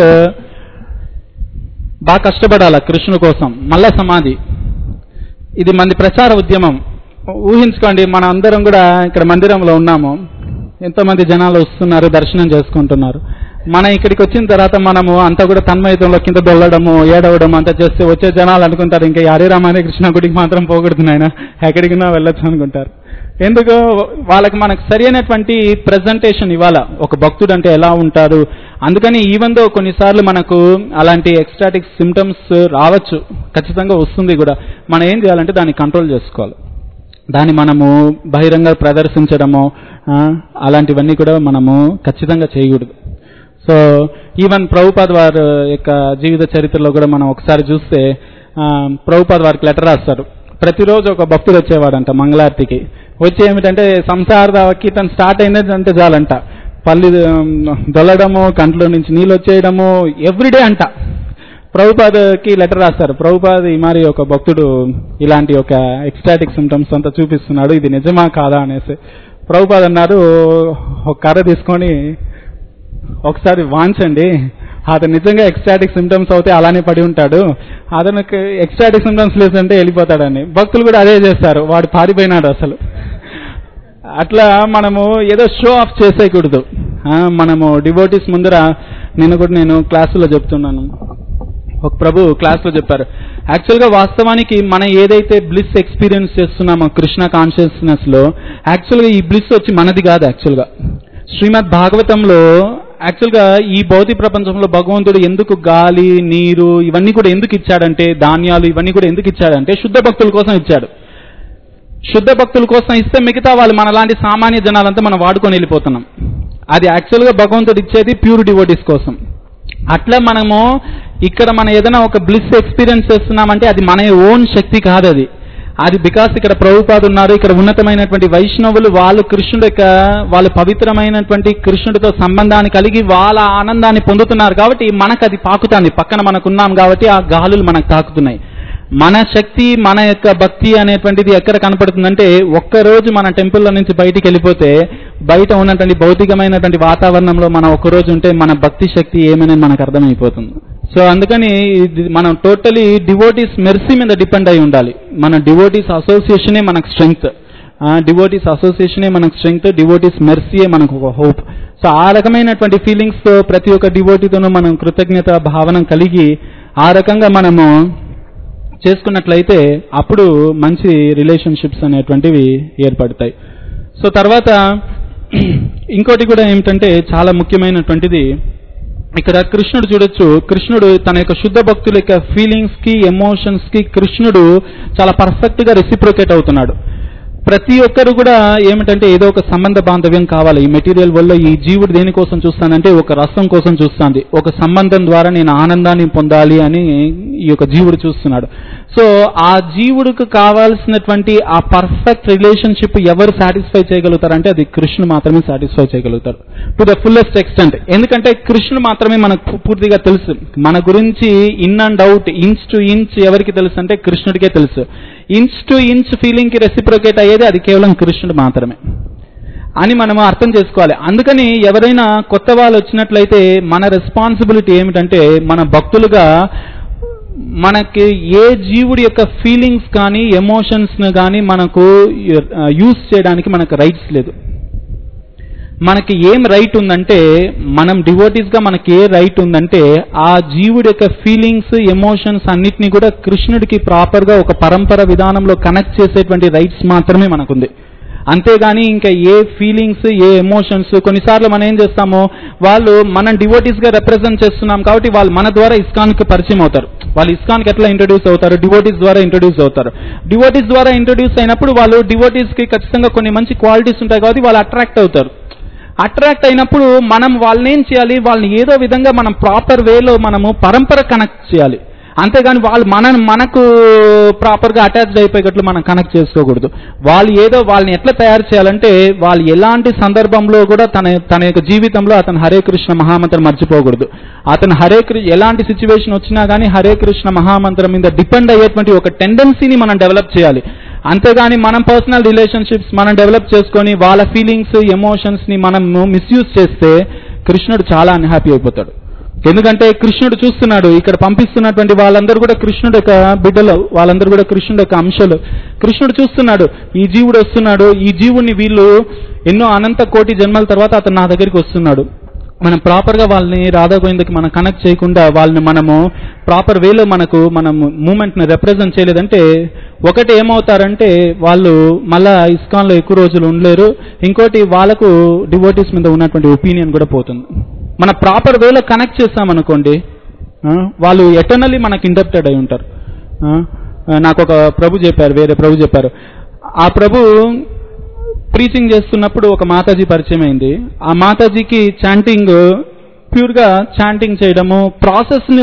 బాగా కష్టపడాల కృష్ణుని కోసం మళ్ళా సమాధి ఇది మంది ప్రచార ఉద్యమం ఊహించుకోండి మన అందరం కూడా ఇక్కడ మందిరంలో ఉన్నాము ఎంతో మంది జనాలు వస్తున్నారు దర్శనం చేసుకుంటున్నారు మన ఇక్కడికి వచ్చిన తర్వాత మనము అంతా కూడా తన్మయతంలో కింద దొల్లడము ఏడవడం అంతా చేస్తే వచ్చే జనాలు అనుకుంటారు ఇంకా హరే రామానే కృష్ణ గుడికి మాత్రం పోకూడదు నాయన ఎక్కడికినా వెళ్ళొచ్చు అనుకుంటారు ఎందుకు వాళ్ళకి మనకు సరైనటువంటి ప్రజెంటేషన్ ఇవ్వాల ఒక భక్తుడు అంటే ఎలా ఉంటారు అందుకని ఈవెన్ దో కొన్నిసార్లు మనకు అలాంటి ఎక్స్టాటిక్ సిమ్టమ్స్ రావచ్చు ఖచ్చితంగా వస్తుంది కూడా మనం ఏం చేయాలంటే దాన్ని కంట్రోల్ చేసుకోవాలి దాన్ని మనము బహిరంగ ప్రదర్శించడము ఆ, అలాంటివన్నీ కూడా మనము ఖచ్చితంగా చేయకూడదు సో ఈవెన్ ప్రభుపాద్ వారి యొక్క జీవిత చరిత్రలో కూడా మనం ఒకసారి చూస్తే ఆ, ప్రభుపాద్ వారికి లెటర్ రాస్తారు ప్రతిరోజు ఒక భక్తుడు వచ్చేవాడంట మంగళారతికి వచ్చి ఏమిటంటే సంసార కీర్తన స్టార్ట్ అయిందంటే చాలంట పల్లి ఉమ్, దొల్లడము కంట్లో నుంచి నీళ్ళు వచ్చేయడము ఎవ్రీడే అంట ప్రభుపాదకి లెటర్ రాస్తారు ప్రభుపాద్ ఈ మరి ఒక భక్తుడు ఇలాంటి ఒక ఎక్స్టాటిక్ సిమ్టమ్స్ అంతా చూపిస్తున్నాడు ఇది నిజమా కాదా అనేసి ప్రభుపాద్ అన్నారు ఒక కర్ర తీసుకొని ఒకసారి వాంచండి అతను నిజంగా ఎక్స్టాటిక్ సిమ్టమ్స్ అవుతే అలానే పడి ఉంటాడు అతనికి ఎక్స్టాటిక్ సిమ్టమ్స్ లేదంటే వెళ్ళిపోతాడని భక్తులు కూడా అదే చేస్తారు వాడు పారిపోయినాడు అసలు అట్లా మనము ఏదో షో ఆఫ్ చేసేయకూడదు ఆ, మనము డివోటీస్ ముందర నిన్న కూడా నేను క్లాసులో చెప్తున్నాను ఒక ప్రభు క్లాస్లో చెప్పారు యాక్చువల్గా వాస్తవానికి మనం ఏదైతే బ్లిస్ ఎక్స్పీరియన్స్ చేస్తున్నామో కృష్ణ కాన్షియస్నెస్ లో యాక్చువల్గా ఈ బ్లిస్ వచ్చి మనది కాదు యాక్చువల్గా శ్రీమద్ భాగవతంలో యాక్చువల్గా ఈ భౌతిక ప్రపంచంలో భగవంతుడు ఎందుకు గాలి నీరు ఇవన్నీ కూడా ఎందుకు ఇచ్చాడంటే ధాన్యాలు ఇవన్నీ కూడా ఎందుకు ఇచ్చాడంటే శుద్ధ భక్తుల కోసం ఇచ్చాడు శుద్ధ భక్తుల కోసం ఇస్తే మిగతా వాళ్ళు మనలాంటి సామాన్య జనాలంతా మనం వాడుకొని వెళ్ళిపోతున్నాం అది యాక్చువల్గా భగవంతుడు ఇచ్చేది ప్యూర్ డివోటీస్ కోసం అట్లా మనము ఇక్కడ మనం ఏదైనా ఒక బ్లిస్ ఎక్స్పీరియన్స్ చేస్తున్నామంటే అది మన ఓన్ శక్తి కాదు అది అది బికాస్ ఇక్కడ ప్రభుపాద ఉన్నారు ఇక్కడ ఉన్నతమైనటువంటి వైష్ణవులు వాళ్ళు కృష్ణుడు యొక్క వాళ్ళు పవిత్రమైనటువంటి కృష్ణుడితో సంబంధాన్ని కలిగి వాళ్ళ ఆనందాన్ని పొందుతున్నారు కాబట్టి మనకు అది పాకుతుంది పక్కన మనకున్నాం కాబట్టి ఆ గాలులు మనకు తాకుతున్నాయి మన శక్తి మన యొక్క భక్తి అనేటువంటిది ఎక్కడ కనపడుతుందంటే ఒక్కరోజు మన టెంపుల్లో నుంచి బయటికి వెళ్ళిపోతే బయట ఉన్నటువంటి భౌతికమైనటువంటి వాతావరణంలో మనం ఒక్కరోజు ఉంటే మన భక్తి శక్తి ఏమనేది మనకు అర్థమైపోతుంది సో అందుకని ఇది మనం టోటలీ డివోటీస్ మెర్సీ మీద డిపెండ్ అయి ఉండాలి మన డివోటీస్ అసోసియేషనే మనకు స్ట్రెంగ్త్ డివోటీస్ అసోసియేషనే మనకు స్ట్రెంగ్త్ డివోటీస్ మెర్సీయే మనకు ఒక హోప్ సో ఆ రకమైనటువంటి ఫీలింగ్స్ తో ప్రతి ఒక్క డివోటీతోనూ మనం కృతజ్ఞత భావన కలిగి ఆ రకంగా మనము చేసుకున్నట్లయితే అప్పుడు మంచి రిలేషన్షిప్స్ అనేటువంటివి ఏర్పడతాయి సో తర్వాత ఇంకోటి కూడా ఏమిటంటే చాలా ముఖ్యమైనటువంటిది ఇక్కడ కృష్ణుడు చూడొచ్చు కృష్ణుడు తన యొక్క శుద్ధ భక్తుల యొక్క ఫీలింగ్స్ కి ఎమోషన్స్ కి కృష్ణుడు చాలా పర్ఫెక్ట్ గా రెసిప్రోకేట్ అవుతున్నాడు ప్రతి ఒక్కరు కూడా ఏమిటంటే ఏదో ఒక సంబంధ బాంధవ్యం కావాలి ఈ మెటీరియల్ వల్ల ఈ జీవుడు దేనికోసం చూస్తానంటే ఒక రసం కోసం చూస్తుంది ఒక సంబంధం ద్వారా నేను ఆనందాన్ని పొందాలి అని ఈ యొక్క జీవుడు చూస్తున్నాడు సో ఆ జీవుడికి కావాల్సినటువంటి ఆ పర్ఫెక్ట్ రిలేషన్షిప్ ఎవరు సాటిస్ఫై చేయగలుగుతారంటే అది కృష్ణుడు మాత్రమే సాటిస్ఫై చేయగలుగుతారు టు ద ఫుల్లెస్ట్ ఎక్స్టెంట్ ఎందుకంటే కృష్ణుడు మాత్రమే మనకు పూ- పూర్తిగా తెలుసు మన గురించి in and out inch to inch ఎవరికి తెలుసు అంటే కృష్ణుడికే తెలుసు ఇంచ్ టు ఇంచ్ ఫీలింగ్ కి రెసిప్రోకేట్ అయ్యేది అది కేవలం కృష్ణుడు మాత్రమే అని మనము అర్థం చేసుకోవాలి అందుకని ఎవరైనా కొత్త వాళ్ళు వచ్చినట్లయితే మన రెస్పాన్సిబిలిటీ ఏమిటంటే మన భక్తులుగా మనకి ఏ జీవుడి యొక్క ఫీలింగ్స్ కానీ ఎమోషన్స్ కానీ మనకు యూస్ చేయడానికి మనకు రైట్స్ లేదు మనకి ఏం రైట్ ఉందంటే మనం డివోటీస్ గా మనకి ఏ రైట్ ఉందంటే ఆ జీవుడి యొక్క ఫీలింగ్స్ ఎమోషన్స్ అన్నిటినీ కూడా కృష్ణుడికి ప్రాపర్ గా ఒక పరంపర విధానంలో కనెక్ట్ చేసేటువంటి రైట్స్ మాత్రమే మనకుంది అంతేగాని ఇంకా ఏ ఫీలింగ్స్ ఏ ఎమోషన్స్ కొన్నిసార్లు మనం ఏం చేస్తాము వాళ్ళు మనం డివోటీస్ గా రిప్రజెంట్ చేస్తున్నాం కాబట్టి వాళ్ళు మన ద్వారా ఇస్కాన్ కి పరిచయం అవుతారు వాళ్ళు ఇస్కాన్ కి ఎట్లా ఇంట్రడ్యూస్ అవుతారు డివోటీస్ ద్వారా ఇంట్రడ్యూస్ అవుతారు డివోటీస్ ద్వారా ఇంట్రడ్యూస్ అయినప్పుడు వాళ్ళు డివోటీస్ కి ఖచ్చితంగా కొన్ని మంచి క్వాలిటీస్ ఉంటాయి కాబట్టి వాళ్ళు అట్రాక్ట్ అవుతారు అట్రాక్ట్ అయినప్పుడు మనం వాళ్ళని ఏం చేయాలి వాళ్ళని ఏదో విధంగా మనం ప్రాపర్ వేలో మనము పరంపర కనెక్ట్ చేయాలి అంతేగాని వాళ్ళు మన మనకు ప్రాపర్గా అటాచ్డ్ అయిపోయేటట్లు మనం కనెక్ట్ చేసుకోకూడదు వాళ్ళు ఏదో వాళ్ళని ఎట్లా తయారు చేయాలంటే వాళ్ళు ఎలాంటి సందర్భంలో కూడా తన తన యొక్క జీవితంలో అతను హరే కృష్ణ మహామంత్రం మర్చిపోకూడదు అతను హరే కృ ఎలాంటి సిచ్యువేషన్ వచ్చినా కానీ హరే కృష్ణ మహామంత్రం మీద డిపెండ్ అయ్యేటువంటి ఒక టెండెన్సీని మనం డెవలప్ చేయాలి అంతేగాని మనం పర్సనల్ రిలేషన్షిప్స్ మనం డెవలప్ చేసుకొని వాళ్ళ ఫీలింగ్స్ ఎమోషన్స్ ని మనం మిస్యూజ్ చేస్తే కృష్ణుడు చాలా అన్హ్యాపీ అయిపోతాడు ఎందుకంటే కృష్ణుడు చూస్తున్నాడు ఇక్కడ పంపిస్తున్నటువంటి వాళ్ళందరూ కూడా కృష్ణుడు యొక్క బిడ్డలు వాళ్ళందరూ కూడా కృష్ణుడు యొక్క అంశాలు కృష్ణుడు చూస్తున్నాడు ఈ జీవుడు వస్తున్నాడు ఈ జీవుడిని వీళ్ళు ఎన్నో అనంత కోటి జన్మల తర్వాత అతను నా దగ్గరికి వస్తున్నాడు మనం ప్రాపర్గా వాళ్ళని రాధా గోవిందకి మనం కనెక్ట్ చేయకుండా వాళ్ళని మనము ప్రాపర్ వేలో మనకు మనం మూమెంట్ని రిప్రజెంట్ చేయలేదంటే ఒకటి ఏమవుతారంటే వాళ్ళు మళ్ళా ఇస్కాన్లో ఎక్కువ రోజులు ఉండలేరు ఇంకోటి వాళ్ళకు డివోటీస్ మీద ఉన్నటువంటి ఒపీనియన్ కూడా పోతుంది మన ప్రాపర్ వేలో కనెక్ట్ చేస్తామనుకోండి ఆ, వాళ్ళు ఎటర్నల్లీ మనకి ఇండప్టెడ్ అయి ఉంటారు ఆ, నాకు ఒక ప్రభు చెప్పారు వేరే ప్రభు చెప్పారు ఆ ప్రభు ప్రీచింగ్ చేస్తున్నప్పుడు ఒక మాతాజీ పరిచయం అయింది ఆ మాతాజీకి చాంటింగ్ ప్యూర్గా చాంటింగ్ చేయడము ప్రాసెస్ను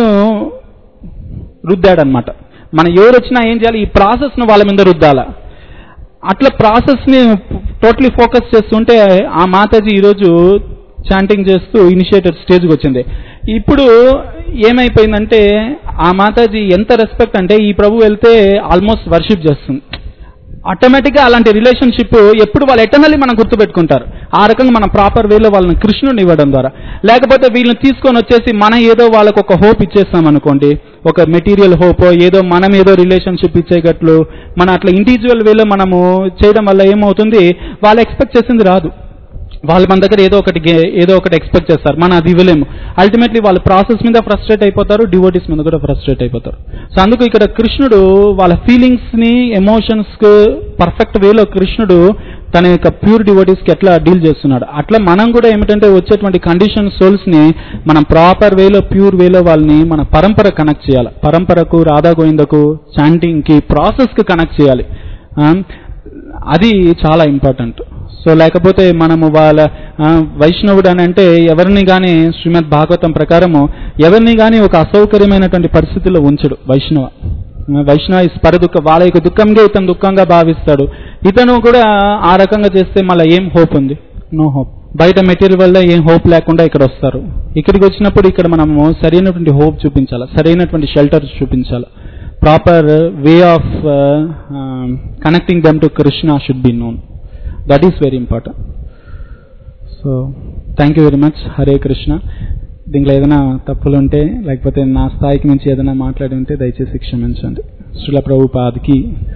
రుద్దాడనమాట మన ఎవరు వచ్చినా ఏం చేయాలి ఈ ప్రాసెస్ను వాళ్ళ మీద రుద్దాల అట్లా ప్రాసెస్ని టోటలీ ఫోకస్ చేస్తుంటే ఆ మాతాజీ ఈరోజు చాంటింగ్ చేస్తూ ఇనిషియేటర్ స్టేజ్కి వచ్చింది ఇప్పుడు ఏమైపోయిందంటే ఆ మాతాజీ ఎంత రెస్పెక్ట్ అంటే ఈ ప్రభు వెళ్తే ఆల్మోస్ట్ వర్షిప్ చేస్తుంది ఆటోమేటిక్గా అలాంటి రిలేషన్షిప్ ఎప్పుడు వాళ్ళు ఎటర్నల్లీ మనం గుర్తుపెట్టుకుంటారు ఆ రకంగా మనం ప్రాపర్ వేలో వాళ్ళని కృష్ణుని ఇవ్వడం ద్వారా లేకపోతే వీళ్ళని తీసుకొని వచ్చేసి మనం ఏదో వాళ్ళకు ఒక హోప్ ఇచ్చేస్తాం అనుకోండి ఒక మెటీరియల్ హోప్ ఏదో మనం ఏదో రిలేషన్షిప్ ఇచ్చేటట్లు మన అట్లా ఇండివిజువల్ వేలో మనము చేయడం వల్ల ఏమవుతుంది వాళ్ళు ఎక్స్పెక్ట్ చేసింది రాదు వాళ్ళు మన దగ్గర ఏదో ఒకటి గే- ఏదో ఒకటి ఎక్స్పెక్ట్ చేస్తారు మనం అది ఇవ్వలేము అల్టిమేట్లీ వాళ్ళ ప్రాసెస్ మీద ఫ్రస్ట్రేట్ అయిపోతారు డివోటీస్ మీద కూడా ఫ్రస్ట్రేట్ అయిపోతారు సో అందుకు ఇక్కడ కృష్ణుడు వాళ్ళ ఫీలింగ్స్ ని ఎమోషన్స్ కు పర్ఫెక్ట్ వేలో కృష్ణుడు తన యొక్క ప్యూర్ డివోటీస్ కి ఎట్లా డీల్ చేస్తున్నాడు అట్లా మనం కూడా ఏమిటంటే వచ్చేటువంటి కండిషన్ సోల్స్ ని మనం ప్రాపర్ వేలో ప్యూర్ వేలో వాళ్ళని మన పరంపర కనెక్ట్ చేయాలి పరంపరకు రాధా గోవిందకు చాంటింగ్ కి ప్రాసెస్ కి కనెక్ట్ చేయాలి ఆ, అది చాలా ఇంపార్టెంట్ సో లేకపోతే మనము వాళ్ళ ఆ, వైష్ణవుడు అని అంటే ఎవరిని కానీ శ్రీమద్ భాగవతం ప్రకారము ఎవరిని కానీ ఒక అసౌకర్యమైనటువంటి పరిస్థితుల్లో ఉంచడు వైష్ణవ ఆ, వైష్ణవ ఇస్ పరదుఃఖ వాళ్ళ యొక్క దుఃఖంగా ఇతను దుఃఖంగా భావిస్తాడు ఇతను కూడా ఆ రకంగా చేస్తే మళ్ళీ ఏం హోప్ ఉంది నో హోప్ బయట మెటీరియల్ వల్ల ఏం హోప్ లేకుండా ఇక్కడ వస్తారు ఇక్కడికి వచ్చినప్పుడు ఇక్కడ మనము సరైనటువంటి హోప్ చూపించాలి సరైనటువంటి షెల్టర్ చూపించాలి proper way of connecting them to Krishna should be known that is very important so thank you very much Hare Krishna దీంట్లో ఏదైనా తప్పులు ఉంటే లేకపోతే నా స్థాయికి మించి ఏదైనా మాట్లాడి ఉంటే దయచేసి క్షమించండి శ్రీల ప్రభుపాదికి